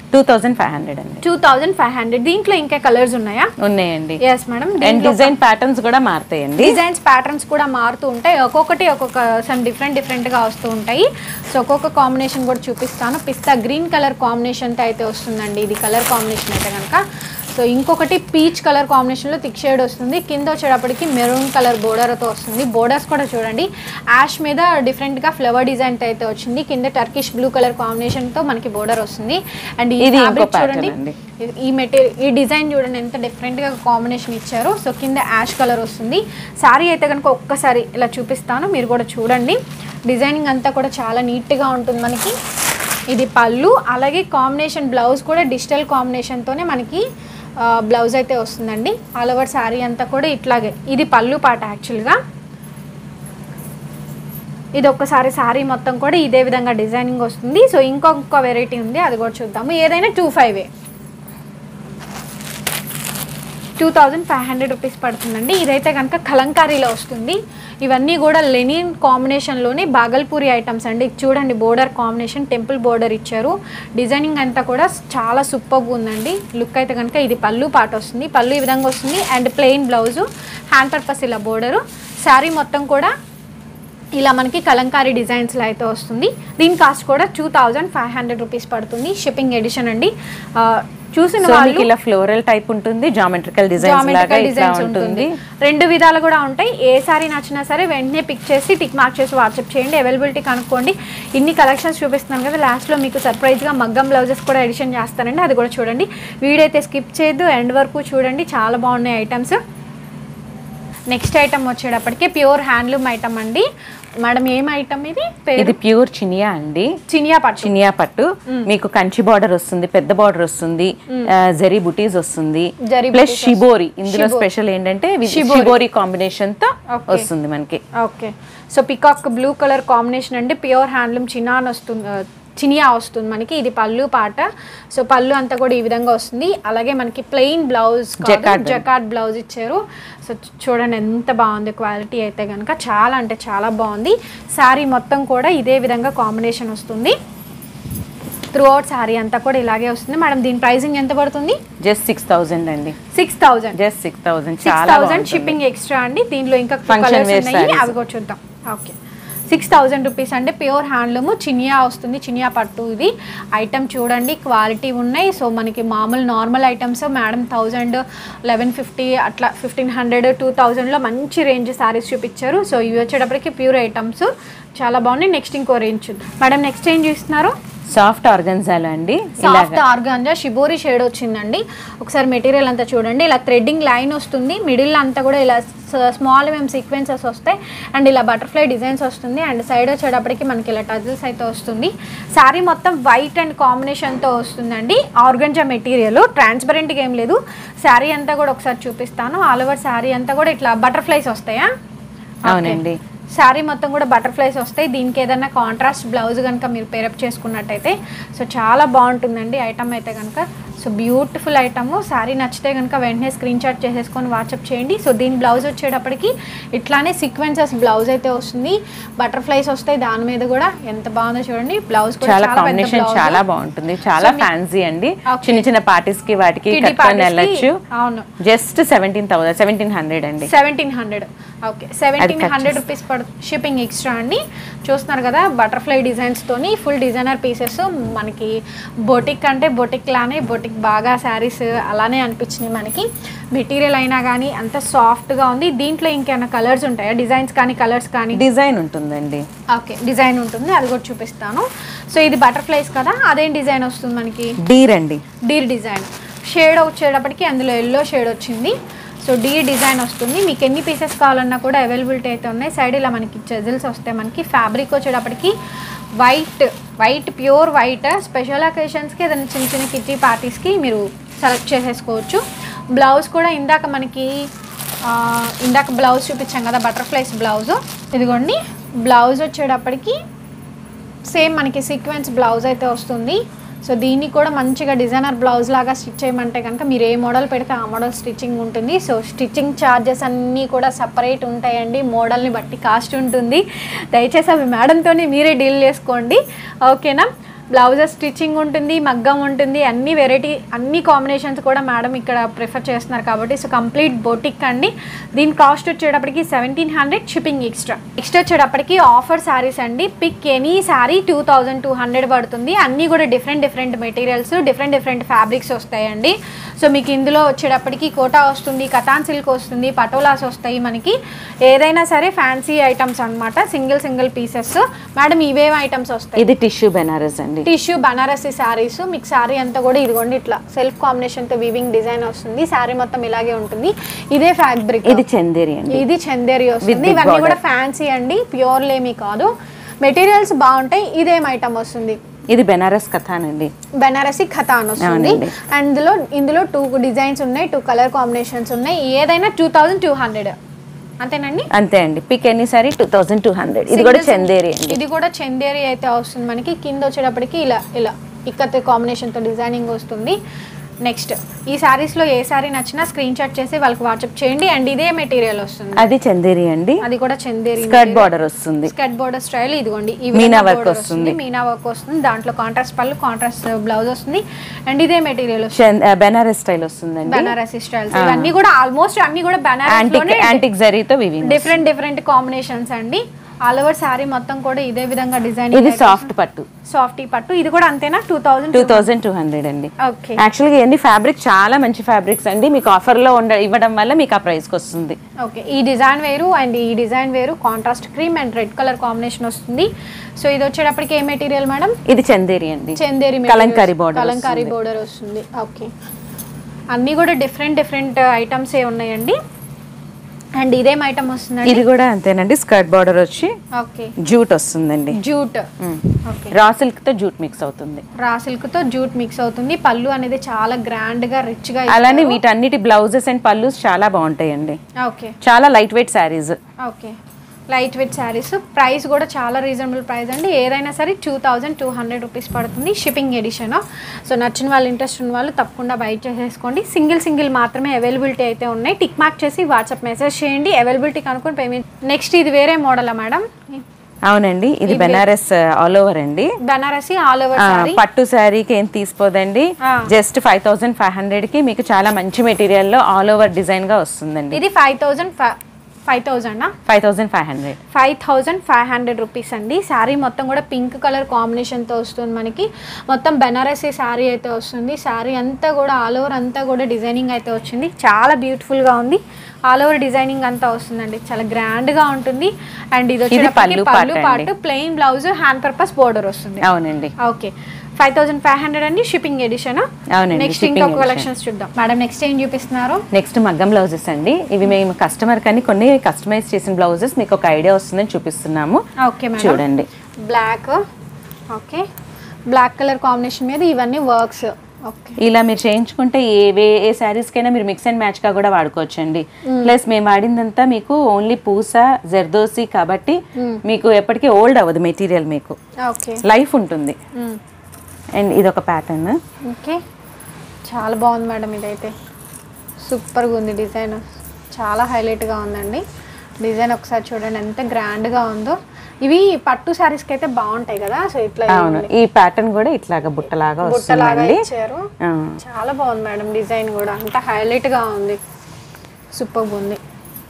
two thousand five hundred అండి టూ థౌజండ్ ఫైవ్ హండ్రెడ్ దీంట్లో ఇంకా కలర్స్ ఉన్నాయా ఉన్నాయండి yes madam and design patterns కూడా మారుతాయండి డిజైన్స్ ప్యాటర్న్స్ కూడా మారుతూ ఉంటాయి ఒక్కొక్కటి ఒక్కొక్క సమ్ డిఫరెంట్ డిఫరెంట్గా వస్తూ ఉంటాయి సో ఒక్కొక్క కాంబినేషన్ కూడా చూపిస్తాను పిస్తా గ్రీన్ కలర్ కాంబినేషన్తో అయితే వస్తుందండి ఇది కలర్ కాంబినేషన్ అయితే కనుక సో ఇంకొకటి పీచ్ కలర్ కాంబినేషన్లో థిక్ షేడ్ వస్తుంది కింద వచ్చేటప్పటికి మెరూన్ కలర్ బోర్డర్తో వస్తుంది బోర్డర్స్ కూడా చూడండి యాష్ మీద డిఫరెంట్గా ఫ్లవర్ డిజైన్తో అయితే వచ్చింది కింద టర్కిష్ బ్లూ కలర్ కాంబినేషన్తో మనకి బోర్డర్ వస్తుంది అండ్ ఈ ఇది ఇంకో ఫ్యాబ్రిక్ pattern చూడండి అండి. ఈ మెటీరియల్ ఈ డిజైన్ చూడండి ఎంత డిఫరెంట్గా కాంబినేషన్ ఇచ్చారు సో కింద యాష్ కలర్ వస్తుంది శారీ అయితే కనుక ఒక్కసారి ఇలా చూపిస్తాను మీరు కూడా చూడండి డిజైనింగ్ అంతా కూడా చాలా నీట్గా ఉంటుంది మనకి ఇది పళ్ళు అలాగే కాంబినేషన్ బ్లౌజ్ కూడా డిజిటల్ కాంబినేషన్తోనే మనకి బ్లౌజ్ అయితే వస్తుందండి ఆల్ ఓవర్ శారీ అంతా కూడా ఇట్లాగే ఇది పళ్ళు పాట యాక్చువల్గా ఇది ఒక్కసారి శారీ మొత్తం కూడా ఇదే విధంగా డిజైనింగ్ వస్తుంది సో ఇంకొక వెరైటీ ఉంది అది కూడా చూద్దాము ఏదైనా two five two thousand five hundred rupees పడుతుందండి ఇదైతే కనుక కలంకారీలో వస్తుంది ఇవన్నీ కూడా లెనిన్ కాంబినేషన్లోనే బాగల్పూరి ఐటమ్స్ అండి ఇది చూడండి బోర్డర్ కాంబినేషన్ టెంపుల్ బోర్డర్ ఇచ్చారు డిజైనింగ్ అంతా కూడా చాలా సూపర్గా ఉందండి లుక్ అయితే కనుక ఇది పళ్ళు పాట వస్తుంది పళ్ళు ఈ విధంగా వస్తుంది and plain blouse hand purpose ఇలా బోర్డరు శారీ మొత్తం కూడా ఇలా మనకి కలంకారీ డిజైన్స్లో అయితే వస్తుంది దీని కాస్ట్ కూడా two thousand five hundred rupees పడుతుంది షిప్పింగ్ ఎడిషన్ అండి ఆ, చూసిన సో వాళ్ళు మీకు ఇలా ఫ్లోరల్ టైప్ ఉంటుంది జామెట్రికల్ డిజైన్స్ లాగా జామెట్రికల్ ఇట్లా డిజైన్స్ ఉంటుంది ఉంటుంది రెండు విధాలు కూడా ఉంటాయి ఏ సారీ నచ్చినా సరే వెంటనే పిక్ చేసి టిక్ మార్క్ చేసి వాట్సాప్ చేయండి అవైలబిలిటీ కనుక్కోండి ఇన్ని కలెక్షన్స్ చూపిస్తున్నాను కదా లాస్ట్లో మీకు సర్ప్రైజ్గా మగ్గం బ్లౌజెస్ కూడా ఎడిషన్ చేస్తానండి అది కూడా చూడండి వీడియో అయితే స్కిప్ చేయొద్దు ఎండ్ వరకు చూడండి చాలా బాగున్నాయి ఐటమ్స్ నెక్స్ట్ ఐటమ్ వచ్చేటప్పటికి ప్యూర్ హ్యాండ్లూమ్ ఐటమ్ అండి మేడం ఏం ఐటమ్ ఇది పేరు ఇది ప్యూర్ చినియా అండి చినియా పట్టు చినియా పట్టు మీకు కంచి బార్డర్ వస్తుంది పెద్ద బార్డర్ వస్తుంది ఆ, జరీ బుటీస్ వస్తుంది జరీ ప్లస్ షిబోరి ఇందులో స్పెషల్ ఏంటంటే with షిబోరి కాంబినేషన్ తో Okay. వస్తుంది మనకి okay so peacock blue colour combination అండి ప్యూర్ హ్యాండ్లూమ్ చినాన్ వస్తుంది ఆ, చినియా వస్తుంది మనకి ఇది పళ్ళు పాట సో పళ్ళు అంతా కూడా ఈ విధంగా వస్తుంది అలాగే మనకి plain blouse Jacquard. Jacquard blouse ఇచ్చారు సో చూడండి ఎంత బాగుంది క్వాలిటీ అయితే కనుక చాలా అంటే చాలా బాగుంది శారీ మొత్తం కూడా ఇదే విధంగా కాంబినేషన్ వస్తుంది త్రూ అవుట్ శారీ అంతా కూడా ఇలాగే వస్తుంది మేడం దీని ప్రైసింగ్ ఎంత పడుతుంది జస్ట్ సిక్స్ థౌజండ్ అండి six thousand just six thousand six చాలా థౌసండ్ బాగుంటుంది. షిప్పింగ్ ఎక్స్ట్రా అండి దీనిలో ఇంకా Function కలర్స్ wear ఉన్నాయి sarees. అవి కూడా చూద్దాం ఓకే సిక్స్ థౌజండ్ రూపీస్ అంటే ప్యూర్ హ్యాండ్లూమ్ చినియా వస్తుంది చినియా పట్టు ఇది ఐటమ్ చూడండి క్వాలిటీ ఉన్నాయి సో మనకి మామూలు normal items madam thousand eleven fifty అట్లా ఫిఫ్టీన్ హండ్రెడ్ టూ థౌజండ్లో మంచి రేంజ్ సారీస్ చూపించారు సో ఇవి వచ్చేటప్పటికి ప్యూర్ ఐటమ్స్ చాలా బాగున్నాయి నెక్స్ట్ ఇంకో రేంజ్ చూద్దాం మేడం నెక్స్ట్ ఏం చూస్తున్నారు సాఫ్ట్ ఆర్గన్జాలో అండి సాఫ్ట్ ఆర్గాంజా షిబోరి షేడ్ వచ్చిందండి ఒకసారి మెటీరియల్ అంతా చూడండి ఇలా థ్రెడ్డింగ్ లైన్ వస్తుంది మిడిల్ అంతా కూడా ఇలా స్మాల్ మేము సీక్వెన్సెస్ వస్తాయి అండ్ ఇలా బటర్ఫ్లై డిజైన్స్ వస్తుంది అండ్ సైడ్ వచ్చేటప్పటికి మనకి ఇలా టజిల్స్ అయితే వస్తుంది శారీ మొత్తం వైట్ అండ్ కాంబినేషన్తో వస్తుందండి ఆర్గంజా మెటీరియల్ ట్రాన్స్పరెంట్గా ఏం లేదు శారీ అంతా కూడా ఒకసారి చూపిస్తాను ఆల్ ఓవర్ శారీ అంతా కూడా ఇట్లా బటర్ఫ్లైస్ వస్తాయా అవునండి శారీ మొత్తం కూడా బటర్ఫ్లైస్ వస్తాయి దీనికి ఏదైనా కాంట్రాస్ట్ బ్లౌజ్ కనుక మీరు పేరప్ చేసుకున్నట్టయితే సో చాలా బాగుంటుందండి ఐటమ్ అయితే కనుక సో బ్యూటిఫుల్ ఐటమ్ శారీ నచ్చితే కనుక వెంటనే స్క్రీన్ షాట్ చేసేసుకొని వాట్సాప్ చేయండి సో దీని బ్లౌజ్ వచ్చేటప్పటికి ఇట్లానే సీక్వెన్సెస్ బ్లౌజ్ అయితే వస్తుంది బటర్ఫ్లైస్ వస్తాయి దాని మీద కూడా ఎంత బాగుందో చూడండి బ్లౌజ్ కూడా చాలా చాలా పెద్ద కాంబినేషన్ బ్లౌజ్ చాలా బాగుంటుంది చాలా ఫ్యాన్సీ అండి Okay. చిన్న చిన్న పార్టీస్ కి వాటికి Kiddie కట్టుకొని parties కి, వెళ్ళొచ్చు అవును just seventeen thousand seventeen hundred అండి seventeen hundred okay seventeen cut hundred rupees పడు షిప్పింగ్ ఎక్స్ట్రా అండి చూస్తున్నారు కదా బటర్ఫ్లై డిజైన్స్తోని ఫుల్ డిజైనర్ పీసెస్ మనకి బొటిక్ అంటే బొటిక్ లానే బొటిక్ బాగా శారీస్ అలానే అనిపించినాయి మనకి మెటీరియల్ అయినా కానీ అంత సాఫ్ట్గా ఉంది దీంట్లో ఇంకేమైనా కలర్స్ ఉంటాయా డిజైన్స్ కానీ కలర్స్ కానీ డిజైన్ ఉంటుందండి ఓకే డిజైన్ ఉంటుంది అది కూడా చూపిస్తాను సో ఇది బటర్ఫ్లైస్ కదా అదేం డిజైన్ వస్తుంది మనకి డీర్ అండి డీర్ డిజైన్ షేడ్ వచ్చేటప్పటికి అందులో ఎల్లో షేడ్ వచ్చింది సో డీ డిజైన్ వస్తుంది మీకు ఎన్ని పీసెస్ కావాలన్నా కూడా అవైలబిలిటీ అయితే ఉన్నాయి సైడ్ ఇలా మనకి చెజిల్స్ వస్తాయి మనకి ఫ్యాబ్రిక్ వచ్చేటప్పటికి white white pure white special అకేషన్స్కి ఏదైనా చిన్న చిన్న కిట్టి పార్టీస్కి మీరు సెలెక్ట్ చేసేసుకోవచ్చు బ్లౌజ్ కూడా ఇందాక మనకి ఆ, ఇందాక బ్లౌజ్ చూపించాం కదా బటర్ఫ్లైస్ బ్లౌజ్ ఇదిగోండి బ్లౌజ్ వచ్చేటప్పటికి సేమ్ మనకి సీక్వెన్స్ బ్లౌజ్ అయితే వస్తుంది సో దీన్ని కూడా మంచిగా డిజైనర్ బ్లౌజ్ లాగా స్టిచ్ చేయమంటే కనుక మీరు ఏ మోడల్ పెడితే ఆ మోడల్ స్టిచ్చింగ్ ఉంటుంది సో స్టిచ్చింగ్ ఛార్జెస్ అన్నీ కూడా సపరేట్ ఉంటాయండి మోడల్ని బట్టి కాస్ట్ ఉంటుంది దయచేసి అవి మేడంతోనే మీరే డీల్ చేసుకోండి ఓకేనా బ్లౌజెస్ స్టిచ్చింగ్ ఉంటుంది మగ్గం ఉంటుంది అన్ని వెరైటీ అన్ని కాంబినేషన్స్ కూడా మేడం ఇక్కడ ప్రిఫర్ చేస్తున్నారు కాబట్టి సో కంప్లీట్ బొటిక్ అండి దీని కాస్ట్ వచ్చేటప్పటికి seventeen hundred shipping extra next వచ్చేటప్పటికి ఆఫర్ శారీస్ అండి pick any sari two thousand two hundred పడుతుంది అన్నీ కూడా different different materials different different fabrics వస్తాయండి సో మీకు ఇందులో వచ్చేటప్పటికి కోటా వస్తుంది కటాన్ సిల్క్ వస్తుంది పటోలాస్ వస్తాయి మనకి ఏదైనా సరే ఫ్యాన్సీ ఐటమ్స్ అన్నమాట సింగిల్ సింగిల్ పీసెస్ మేడం ఇవేం ఐటమ్స్ వస్తాయి ఇది టిష్యూ బెనారస్ అండి టిష్యూ బనారసి శారీస్ మీకు శారీ అంతా కూడా ఇదిగోండి ఇట్లా సెల్ఫ్ కాంబినేషన్ తో వీవింగ్ డిజైన్ వస్తుంది శారీ మొత్తం ఇలాగే ఉంటుంది ఇదే ఫ్యాబ్రిక్ ఇది చందేరి అండి ఇది చందేరి వస్తుంది big ఇవన్నీ కూడా border. ఫ్యాన్సీ అండి ప్యూర్లు ఏమీ కాదు మెటీరియల్స్ బాగుంటాయి ఇదేం ఐటమ్ వస్తుంది ఇది బెనారస్ కథాన్ అండి బెనారసి ఖతాన్ వస్తుంది అవునండి. అండ్ ఇందులో ఇందులో టూ డిజైన్స్ ఉన్నాయి టూ కలర్ కాంబినేషన్స్ ఉన్నాయి ఏదైనా టూ థౌజండ్ టూ హండ్రెడ్ అంతేనండి అంతే అండి pick any sari two thousand two hundred ఇది కూడా Single- చందేరి అండి ఇది కూడా చందేరి అయితే వస్తుంది మనకి కింద వచ్చేటప్పటికి ఇలా ఇలా ఇక్కత్ కాంబినేషన్ తో డిజైనింగ్ వస్తుంది నెక్స్ట్ ఈ sarees లో ఏ సారీ నచ్చినా స్క్రీన్ షాట్ చేసి వాళ్ళకి వాట్సాప్ చేయండి అండ్ ఇదే మెటీరియల్ వస్తుంది అది చందేరి అండి అది కూడా చందేరి స్కర్ట్ బార్డర్ వస్తుంది స్కర్ట్ బోర్డర్ స్టైల్ ఇదిగోండి ఈ మీనా విధంగా work border వస్తుంది. మీనా వర్క్ వస్తుంది దాంట్లో కాంట్రాస్ట్ పళ్ళు కాంట్రాస్ట్ బ్లౌజ్ వస్తుంది అండ్ ఇదే మెటీరియల్ వస్తుంది చంద్- ఆ, బెనారస్ స్టైల్ వస్తుందండి బనారసి స్టైల్స్ ఇవన్నీ కూడా ఆల్మోస్ట్ అన్ని కూడా బనారస్ యాంటిక్ లోనే యాంటిక్ జరీతో వివింగ్ డిఫరెంట్ డిఫరెంట్ కాంబినేషన్స్ అండి ఆల్ ఓవర్ శారీ మొత్తం కూడా ఇదే విధంగా డిజైన్ ఇది సాఫ్ట్ పట్టు సాఫ్ట్ పట్టు ఇది కూడా అంతేనా two thousand two thousand two hundred అండి ఓకే యాక్చువల్గా ఇవన్నీ ఫ్యాబ్రిక్ చాలా మంచి ఫ్యాబ్రిక్స్ అండి మీకు ఆఫర్లో ఉండ ఇవ్వడం వల్ల మీకు ఆ ప్రైస్కి వస్తుంది ఓకే ఈ డిజైన్ వేరు అండ్ ఈ డిజైన్ వేరు contrast cream and red colour combination వస్తుంది సో ఇది వచ్చేటప్పటికి ఏ మెటీరియల్ మేడం ఇది చందేరి అండి చందేరి కలంకారీ border కలంకారీ బోర్డర్ వస్తుంది ఓకే అన్నీ కూడా డిఫరెంట్ డిఫరెంట్ ఐటమ్స్ ఏ ఉన్నాయండి అండ్ ఇదేం ఐటమ్ వస్తుందండి ఇది కూడా అంతేనండి స్కర్ట్ బార్డర్ వచ్చి ఓకే జూట్ వస్తుందండి జూట్ ఓకే రా సిల్క్ తో జూట్ మిక్స్ అవుతుంది రా సిల్క్ తో జూట్ మిక్స్ అవుతుంది పళ్ళు అనేది చాలా గ్రాండ్ గా రిచ్ గా అలానే వీటన్నిటి బ్లౌజెస్ అండ్ పల్లూస్ చాలా బాగుంటాయండి ఓకే చాలా light weight sarees okay light weight sarees price కూడా చాలా రీజనబుల్ ప్రైస్ అండి ఏదైనా సరే two thousand two hundred rupees పడుతుంది షిప్పింగ్ ఎడిషన్ సో నచ్చిన వాళ్ళు ఇంట్రెస్ట్ ఉన్న వాళ్ళు తప్పకుండా బై చేసేసుకోండి సింగిల్ సింగిల్ మాత్రమే అవైలబిలిటీ అయితే ఉన్నాయి టిక్ మార్క్ చేసి వాట్సాప్ మెసేజ్ చేయండి అవైలబిలిటీ కనుక్కొని పేమెంట్ నెక్స్ట్ ఇది వేరే మోడలా మేడం అవునండి ఇది బెనారస్ ఆల్ ఓవర్ అండి బనారసి ఆల్ ఓవర్ ఆ, శారీ పట్టు శారీకి ఏం తీసుకోదండి ఆ. Just five thousand five hundred కి మీకు చాలా మంచి మెటీరియల్ లో ఆల్ ఓవర్ డిజైన్ గా వస్తుందండి ఇది five thousand five thousand five thousand five hundred five thousand five hundred rupees అండి శారీ మొత్తం కూడా పింక్ కలర్ కాంబినేషన్తో వస్తుంది మనకి మొత్తం బెనారసీ శారీ అయితే వస్తుంది శారీ అంతా కూడా ఆల్ ఓవర్ అంతా కూడా డిజైనింగ్ అయితే వచ్చింది చాలా బ్యూటిఫుల్గా ఉంది ఆల్ ఓవర్ డిజైనింగ్ అంతా వస్తుందండి చాలా గ్రాండ్గా ఉంటుంది అండ్ ఇది వచ్చేటప్పటికి పళ్ళు పళ్ళు part పాటు plain blouse hand purpose border వస్తుంది అవునండి okay five thousand five hundred అండి షిప్పింగ్ ఎడిషన్ అవునండి, నెక్స్ట్ shipping ఇంకొక edition. కలెక్షన్స్ చూద్దాం మేడం నెక్స్ట్ ఏం చూపిస్తున్నారు నెక్స్ట్ మగ్గం బ్లౌజెస్ అండి ఇవి మేము కస్టమర్ కానీ కొన్ని కస్టమైజ్ చేసిన బ్లౌజెస్ మీకు ఒక ఐడియా వస్తుందని చూపిస్తున్నాము ఓకే మేడం చూడండి black okay black colour combination మీద ఇవన్నీ వర్క్స్ ఓకే ఇలా మీరు చేయించుకుంటే ఏ వే ఏ శారీస్ కైనా మీరు మిక్స్ అండ్ మ్యాచ్ గా కూడా వాడుకోవచ్చండి ప్లస్ మేము వాడిందంతా మీకు ఓన్లీ పూస జర్దోసి కాబట్టి మీకు ఎప్పటికీ ఓల్డ్ అవ్వదు మెటీరియల్ మీకు ఓకే లైఫ్ ఉంటుంది అండ్ ఇది ఒక ప్యాటర్న్ ఓకే చాలా బాగుంది మేడం ఇదైతే సూపర్గా ఉంది డిజైన్ చాలా హైలైట్గా ఉందండి డిజైన్ ఒకసారి చూడండి ఎంత గ్రాండ్గా ఉందో ఇవి పట్టు శారీస్కి అయితే బాగుంటాయి కదా సో ఇట్లా అవును ఈ ప్యాటర్న్ కూడా ఇట్లాగా బుట్టలాగా బుట్టలాగా వస్తుందండి ఇచ్చారు ఆ. చాలా బాగుంది మేడం డిజైన్ కూడా అంత హైలైట్గా ఉంది సూపర్గా ఉంది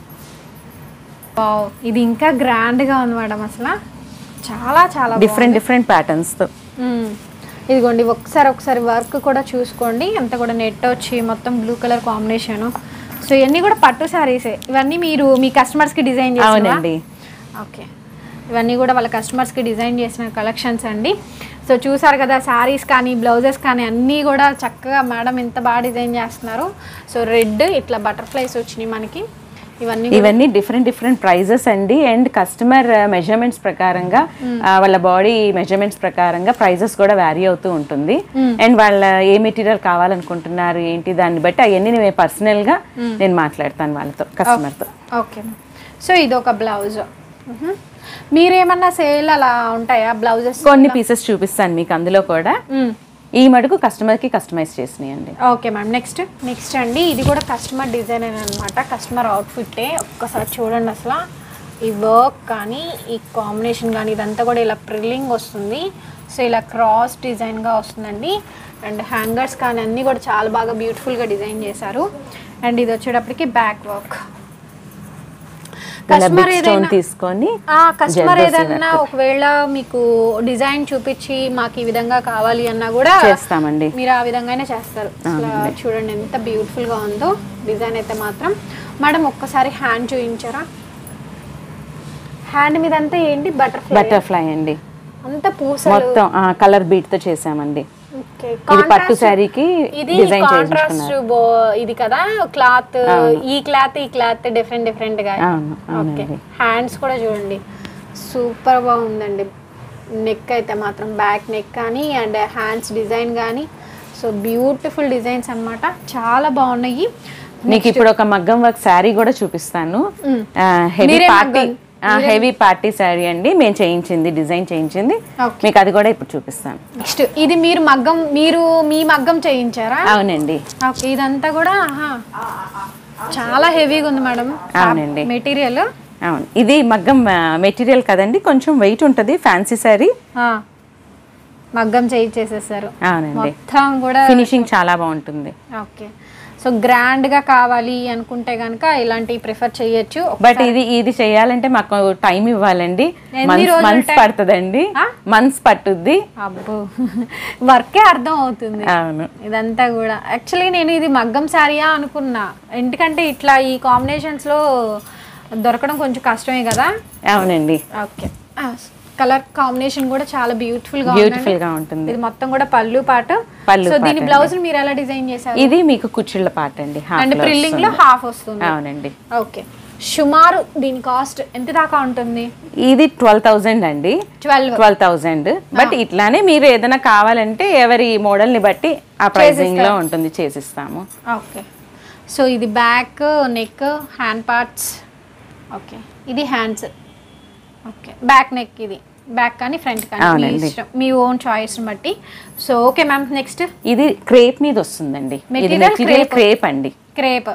వావ్, ఇది ఇంకా గ్రాండ్గా ఉంది మేడం అసలు చాలా చాలా డిఫరెంట్ డిఫరెంట్ ప్యాటర్న్స్ తో మ్మ్. ఇదిగోండి ఒకసారి ఒకసారి వర్క్ కూడా చూసుకోండి అంత కూడా నెట్ వచ్చి మొత్తం బ్లూ కలర్ కాంబినేషన్ సో ఇవన్నీ కూడా పట్టు శారీసే ఇవన్నీ మీరు మీ కస్టమర్స్కి డిజైన్ చేసిన అవునండి ఓకే ఇవన్నీ కూడా వాళ్ళ కస్టమర్స్కి డిజైన్ చేసిన కలెక్షన్స్ అండి సో చూసారు కదా శారీస్ కానీ బ్లౌజెస్ కానీ అన్నీ కూడా చక్కగా మేడం ఎంత బాగా డిజైన్ చేస్తున్నారు సో రెడ్ ఇట్లా బటర్ఫ్లైస్ వచ్చినాయి మనకి ఇవన్నీ ఇవన్నీ డిఫరెంట్ డిఫరెంట్ ప్రైజెస్ అండి అండ్ కస్టమర్ మెజర్మెంట్స్ ప్రకారంగా ఆ, వాళ్ళ బాడీ మెజర్మెంట్స్ ప్రకారంగా ప్రైజెస్ కూడా వ్యారీ అవుతూ ఉంటుంది అండ్ వాళ్ళ ఏ మెటీరియల్ కావాలనుకుంటున్నారు ఏంటి దాన్ని బట్టి అవన్నీ నేను పర్సనల్ గా నేను మాట్లాడతాను వాళ్ళతో కస్టమర్ తో ఓకే సో ఇది ఒక బ్లౌజ్ మీరేమన్నా సేల్ అలా ఉంటాయా బ్లౌజెస్ కొన్ని పీసెస్ చూపిస్తాను మీకు అందులో కూడా ఈ మటుకు కస్టమర్ కి కస్టమైజ్ చేసినాయండి ఓకే మ్యామ్ నెక్స్ట్ నెక్స్ట్ అండి ఇది కూడా కస్టమర్ డిజైన్ అనమాట కస్టమర్ అవుట్ఫిట్టే ఒక్కసారి చూడండి అసలు ఈ వర్క్ కానీ ఈ కాంబినేషన్ కానీ ఇదంతా కూడా ఇలా ప్రిల్లింగ్ వస్తుంది సో ఇలా క్రాస్ డిజైన్గా వస్తుందండి అండ్ హ్యాంగర్స్ కానీ అన్నీ కూడా చాలా బాగా బ్యూటిఫుల్గా డిజైన్ చేశారు అండ్ ఇది వచ్చేటప్పటికి బ్యాక్ వర్క్ ఇలా కస్టమర్ బిగ్ స్టోన్ ఏదైనా తీసుకొని కస్టమర్ జర్దోసి ఏదన్నా ఒకవేళ మీకు డిజైన్ చూపించి మాకు ఈ విధంగా కావాలి అన్నా కూడా చేస్తామండి మీరు ఆ విధంగానే చేస్తారు అసలు చూడండి ఎంత బ్యూటిఫుల్ గా ఉందో డిజైన్ అయితే మాత్రం మేడం ఒక్కసారి హ్యాండ్ చూపించారా హ్యాండ్ మీద అంతా ఏంటి బటర్ఫ్లై బటర్ఫ్లై అండి అంత పూసలు మొత్తం కలర్ బీట్ తో చేసామండి Okay. ఇది పట్టు Contrast- శారీకి ఇది డిజైన్ కాంట్రాస్ట్ చేయించుకున్నారు ఇది కదా క్లాత్ ఈ క్లాత్ ఈ క్లాత్ డిఫరెంట్ డిఫరెంట్ గా అవును ఓకే అవునండి హ్యాండ్స్ కూడా చూడండి సూపర్ బాగుందండి నెక్ అయితే మాత్రం బ్యాక్ నెక్ కానీ అండ్ హ్యాండ్స్ డిజైన్ కానీ సో బ్యూటిఫుల్ డిజైన్స్ అన్నమాట చాలా బాగున్నాయి మీకు ఇప్పుడు ఒక మగ్గం వర్క్ శారీ కూడా చూపిస్తాను మ్మ్. హెవీ మీరే పార్టీ మగ్గం- హెవీ పార్టీ శారీ అండి మేము చేయించింది డిజైన్ చేయించింది Okay. మీకు అది కూడా ఇప్పుడు చూపిస్తాను నెక్స్ట్ ఇది మీరు మగ్గం మీరు మీ మగ్గం చేయించారా అవునండి ఓకే ఇదంతా కూడా ఆహా. చాలా హెవీగా ఉంది మేడం అవునండి. మెటీరియల్ అవును ఇది మగ్గం మెటీరియల్ కదండి కొంచెం వెయిట్ ఉంటుంది ఫ్యాన్సీ శారీ మగ్గం చేయించేసేసారు అవునండి మొత్తం కూడా ఫినిషింగ్ చాలా బాగుంటుంది ఓకే సో గ్రాండ్ గా కావాలి అనుకుంటే గనక ఇలాంటివి ప్రిఫర్ చేయొచ్చు బట్ ఇది ఇది చేయాలంటే మాకు టైం ఇవ్వాలండి ఎన్ని రోజులు మంత్స్ పడుతుందండి ఆ? మంత్స్ పట్టుద్ది అబ్బో వర్కే అర్థం అవుతుంది అవును ఇదంతా కూడా యాక్చువల్లీ నేను ఇది మగ్గం శారీయా అనుకున్నా ఎందుకంటే ఇట్లా ఈ కాంబినేషన్స్ లో దొరకడం కొంచెం కష్టమే కదా అవునండి ఓకే కలర్ కాంబినేషన్ కూడా చాలా బ్యూటిఫుల్ గా బ్యూటిఫుల్ ఉందండి గా ఉంటుంది ఇది మొత్తం కూడా పళ్ళు పాట పళ్ళు సో దీని పాట బ్లౌజ్ మీరు ఎలా డిజైన్ చేశారు ఇది మీకు కుచ్చిళ్ళ పాట అండి half అండ్ లో ప్రిల్లింగ్ లో వస్తుంది. హాఫ్ వస్తుంది అవునండి ఓకే సుమారు దీని కాస్ట్ ఎంత దాకా ఉంటుంది ఇది ట్వెల్వ్ థౌజండ్ అండి ట్వెల్వ్ ట్వెల్వ్ థౌజండ్ బట్ ఇట్లానే మీరు ఏదైనా కావాలంటే ఎవరి మోడల్ ని బట్టి ఆ ప్రైజింగ్ లో ఉంటుంది చేసిస్తాము ఓకే సో ఇది back neck hand parts okay ఇది హ్యాండ్స్ ఓకే బ్యాక్ నెక్ ఇది బ్యాక్ కానీ ఫ్రంట్ కానీ మీ అవునండి. ఇష్టం మీ ఓన్ చాయిస్ బట్టి సో ఓకే మ్యామ్ నెక్స్ట్ ఇది క్రేప్ మీద వస్తుందండి ఇది Material మెటీరియల్ crepe. క్రేప్ అండి క్రేప్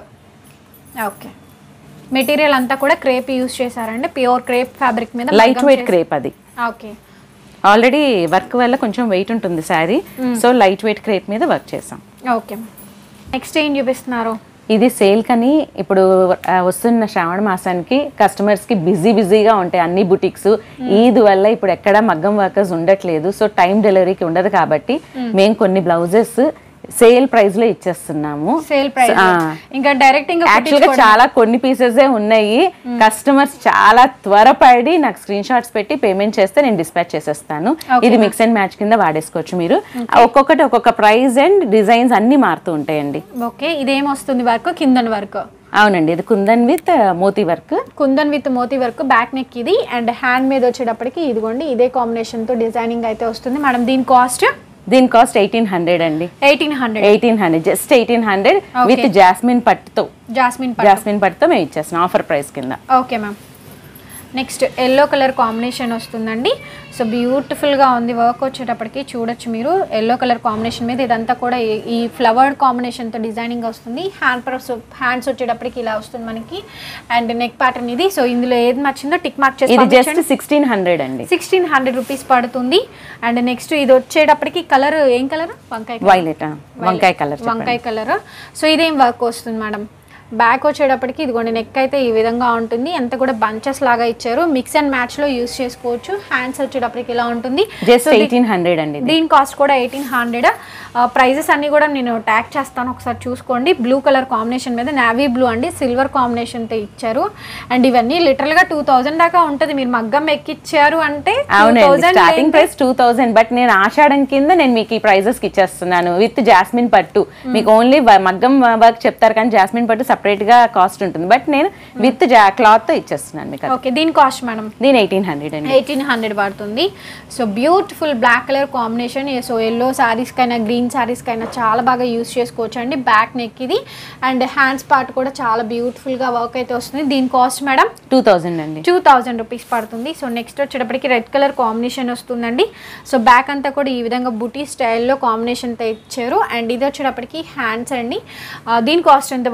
ఓకే మెటీరియల్ అంతా కూడా క్రేప్ యూస్ చేశారండి ప్యూర్ క్రేప్ ఫ్యాబ్రిక్ మీద లైట్ మగ్గం వెయిట్ చేసి- క్రేప్ అది ఓకే ఆల్రెడీ వర్క్ వల్ల కొంచెం వెయిట్ ఉంటుంది sari so light weight crepe మీద వర్క్ చేసాం ఓకే నెక్స్ట్ ఏం చూపిస్తున్నారు ఇది సేల్ కని ఇప్పుడు ఆ, వస్తున్న శ్రావణ మాసానికి కస్టమర్స్ కి బిజీ బిజీగా ఉంటాయి అన్ని బుటిక్స్ ఈద్ వల్ల ఇప్పుడు ఎక్కడ మగ్గం వర్కర్స్ ఉండట్లేదు సో టైం డెలివరీకి ఉండదు కాబట్టి మేము కొన్ని బ్లౌజెస్ సేల్ ప్రైస్ లో ఇచ్చేస్తున్నాము సేల్ ప్రైస్ ఆ. ఇంకా డైరెక్ట్ ఇంకా యాక్చువల్ గా చాలా కొన్ని పీసెస్ ఉన్నాయి కస్టమర్స్ చాలా త్వరపడి నాకు స్క్రీన్ షాట్స్ పెట్టి పేమెంట్ చేస్తే నేను డిస్పాచ్ చేసేస్తాను ఇది మిక్స్ అండ్ మ్యాచ్ కింద వాడేసుకోవచ్చు మీరు ఒక్కొక్కటి ఒక్కొక్క ప్రైస్ అండ్ డిజైన్స్ అన్ని మారుతూ ఉంటాయండి ఓకే ఇదేం వస్తుంది వర్క్ కిందన్ వర్క్ అవునండి ఇది kundan with moti work kundan with moti work back neck ఇది అండ్ హ్యాండ్ మీద వచ్చేటప్పటికి ఇదిగోండి ఇదే కాంబినేషన్ తో డిజైనింగ్ అయితే వస్తుంది మేడం దీని కాస్ట్ దీని కాస్ట్ ఎయిటీన్ హండ్రెడ్ అండి eighteen hundred eighteen hundred just eighteen hundred Okay. With jasmine పట్టుతో జాస్మిన్ జాస్మిన్ పట్టుతో మేము ఇచ్చేస్తున్నాం ఆఫర్ ప్రైస్ కింద okay ma'am next yellow colour combination వస్తుందండి సో బ్యూటిఫుల్గా ఉంది వర్క్ వచ్చేటప్పటికి చూడొచ్చు మీరు ఎల్లో కలర్ కాంబినేషన్ మీద ఇదంతా కూడా ఈ- ఈ ఫ్లవర్డ్ కాంబినేషన్తో డిజైనింగ్ వస్తుంది హ్యాండ్ పర్స్ హ్యాండ్స్ వచ్చేటప్పటికి ఇలా వస్తుంది మనకి అండ్ నెక్ ప్యాటర్న్ ఇది సో ఇందులో ఏది నచ్చిందో టిక్ మార్క్ చేసి ఇది జస్ట్ సిక్స్టీన్ హండ్రెడ్ అండి సిక్స్టీన్ హండ్రెడ్ రూపీస్ పడుతుంది అండ్ నెక్స్ట్ ఇది వచ్చేటప్పటికి కలర్ ఏం కలర్ వంకాయ వైలెట్ వంకాయ కలర్ వంకాయ కలర్ సో ఇదేం వర్క్ వస్తుంది మేడం బ్యాక్ వచ్చేటప్పటికి ఇదిగోండి నెక్ అయితే ఈ విధంగా ఉంటుంది ఎంత కూడా బంచెస్ లాగా ఇచ్చారు మిక్స్ అండ్ మ్యాచ్ లో యూస్ చేసుకోవచ్చు హ్యాండ్స్ వచ్చేటప్పటికి ఇలా ఉంటుంది జస్ట్ ఎయిటీన్ హండ్రెడ్ అండి ఇది. దీని కాస్ట్ కూడా ఎయిటీన్ హండ్రెడ్ ప్రైజెస్ అన్ని కూడా నేను ట్యాగ్ చేస్తాను ఒకసారి చూసుకోండి బ్లూ కలర్ కాంబినేషన్ మీద నావీ బ్లూ అండి సిల్వర్ కాంబినేషన్తో ఇచ్చారు అండ్ ఇవన్నీ లిటరల్గా టూ థౌజండ్ దాకా ఉంటుంది మీరు మగ్గం ఎక్కిచ్చారు అంటే అవునండి 2000 starting price two thousand but నేను ఆషాఢం కింద నేను మీకు ఈ ప్రైజెస్ కి ఇచ్చేస్తున్నాను విత్ జాస్మిన్ పట్టు మీకు ఓన్లీ మగ్గం వర్క్ చెప్తారు కానీ జాస్మిన్ పట్టు సెపరేట్ గా కాస్ట్ ఉంటుంది బట్ నేను విత్ క్లాత్ తో ఇచ్చేస్తున్నాను మీకు అది. ఓకే దీని కాస్ట్ మేడం దీని ఎయిటీన్ హండ్రెడ్ అండి ఎయిటీన్ హండ్రెడ్ పడుతుంది so beautiful black colour combination so yellow శారీస్కైనా గ్రీన్ శారీస్కైనా చాలా బాగా యూస్ చేసుకోవచ్చు అండి బ్యాక్ నెక్ ఇది అండ్ హ్యాండ్స్ పార్ట్ కూడా చాలా బ్యూటిఫుల్గా వర్క్ అయితే వస్తుంది దీని కాస్ట్ మేడం టూ థౌసండ్ అండి టూ థౌజండ్ రూపీస్ పడుతుంది సో నెక్స్ట్ వచ్చేటప్పటికి రెడ్ కలర్ కాంబినేషన్ వస్తుందండి సో బ్యాక్ అంతా కూడా ఈ విధంగా బుటీ స్టైల్లో కాంబినేషన్తో ఇచ్చారు అండ్ ఇది వచ్చేటప్పటికి హ్యాండ్స్ అండి ఆ, దీని కాస్ట్ ఎంత పడుతుంది eighteen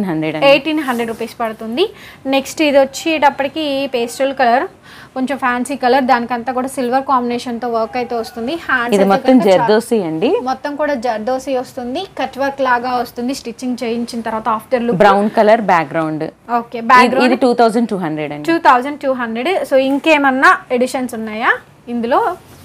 hundred eighteen hundred rupees పడుతుంది నెక్స్ట్ ఇది వచ్చేటప్పటికి పేస్టల్ కలర్ కొంచెం ఫ్యాన్సీ కలర్ దానికంతా కూడా సిల్వర్ కాంబినేషన్తో వర్క్ అయితే వస్తుంది హ్యాండ్స్ ఇది మొత్తం జర్దోసి అండి మొత్తం కూడా జర్దోసి వస్తుంది కట్ వర్క్ లాగా వస్తుంది స్టిచ్చింగ్ చేయించిన తర్వాత after look brown colour background okay back ఇది టూ థౌజండ్ టూ హండ్రెడ్ అండి two thousand two hundred so ఇంకేమన్నా ఎడిషన్స్ ఉన్నాయా ఇందులో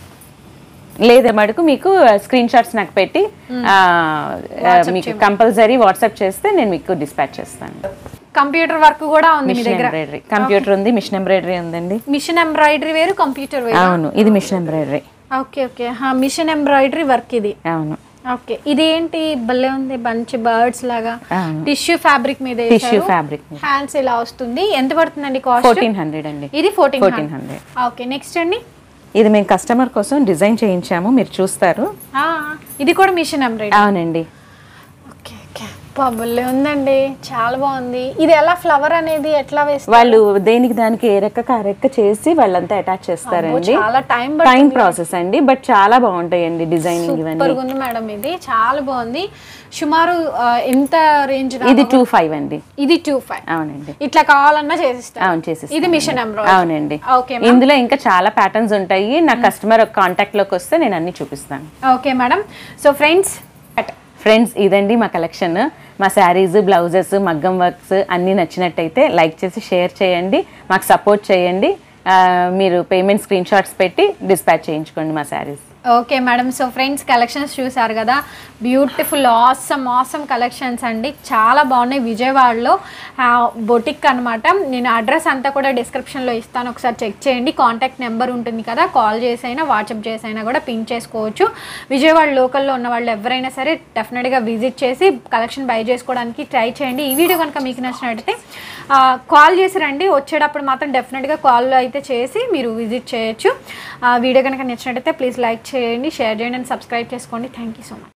లేదా మటుకు మీకు స్క్రీన్ షాట్స్ నాకు పెట్టి ఆ, ఆ, మీకు కంపల్సరీ వాట్సాప్ చేస్తే నేను మీకు డిస్పాచ్ చేస్తాను కంప్యూటర్ వర్క్ కూడా ఉంది మీ మిషన్ దగ్గర ఎంబ్రాయిడరీ కంప్యూటర్ ఉంది మిషన్ ఎంబ్రాయిడరీ ఉందండి మిషన్ ఎంబ్రాయిడరీ వేరు కంప్యూటర్ వేరు అవును ఇది machine embroidery okay okay machine embroidery work ఇది అవును ఓకే ఇది ఏంటి భలే ఉంది మంచి బర్డ్స్ లాగా అవును టిష్యూ ఫ్యాబ్రిక్ మీద టిష్యూ ఫ్యాబ్రిక్ హ్యాండ్స్ ఇలా వస్తుంది ఎంత పడుతుందండి కాస్ట్ ఫోర్టీన్ హండ్రెడ్ అండి ఇది fourteen fourteen hundred okay next అండి ఇది మేము కస్టమర్ కోసం డిజైన్ చేయించాము మీరు చూస్తారు ఆ, ఇది కూడా మిషన్ ఎంబ్రాయిడరీ అవునండి ఓకే ఓకే భలే ఉందండి చాలా బాగుంది ఇది ఎలా ఫ్లవర్ అనేది ఎట్లా వేస్తారు వాళ్ళు దేనికి దానికి ఏ రెక్క ఆ రెక్క చేసి వాళ్ళంతా అటాచ్ చేస్తారండి చాలా టైం టైం ప్రాసెస్ అండి బట్ చాలా బాగుంటాయండి డిజైనింగ్ ఇవన్నీ సూపర్ ఉంది మేడం ఇది చాలా బాగుంది సుమారు ఆ, ఎంత రేంజ్ ఇది టూ ఫైవ్ అండి ఇది టూ ఫైవ్ అవునండి ఇట్లా కావాలన్నా చేసిస్తారు అవును చేసి ఇది మిషన్ ఎంబ్రాయిడరీ అవునండి ఓకే ఇందులో ఇంకా చాలా ప్యాటర్న్స్ ఉంటాయి నా కస్టమర్ కాంటాక్ట్ లోకి వస్తే నేను అన్ని చూపిస్తాను okay madam so friends friends ఇదండి మా కలెక్షన్ మా శారీస్ బ్లౌజెస్ మగ్గం వర్క్స్ అన్నీ నచ్చినట్టయితే లైక్ చేసి షేర్ చేయండి మాకు సపోర్ట్ చేయండి ఆ, మీరు పేమెంట్ స్క్రీన్ షాట్స్ పెట్టి డిస్పాచ్ చేయించుకోండి మా sarees okay madam so friends collections చూసారు కదా బ్యూటిఫుల్ ఆసమ్ ఆసమ్ కలెక్షన్స్ అండి చాలా బాగున్నాయి విజయవాడలో బొటిక్ అనమాట నేను అడ్రస్ అంతా కూడా డిస్క్రిప్షన్లో ఇస్తాను ఒకసారి చెక్ చేయండి కాంటాక్ట్ నెంబర్ ఉంటుంది కదా కాల్ చేసైనా వాట్సాప్ చేసైనా కూడా పింక్ చేసుకోవచ్చు విజయవాడ లోకల్లో ఉన్న వాళ్ళు ఎవరైనా సరే డెఫినెట్గా విజిట్ చేసి కలెక్షన్ బై చేసుకోవడానికి ట్రై చేయండి ఈ వీడియో కనుక మీకు నచ్చినట్టయితే కాల్ చేసి రండి వచ్చేటప్పుడు మాత్రం డెఫినెట్గా కాల్ అయితే చేసి మీరు విజిట్ చేయొచ్చు ఆ వీడియో కనుక నచ్చినట్టయితే ప్లీజ్ లైక్ చేయండి షేర్ చేయండి అండ్ సబ్స్క్రైబ్ చేసుకోండి థ్యాంక్ యూ సో మచ్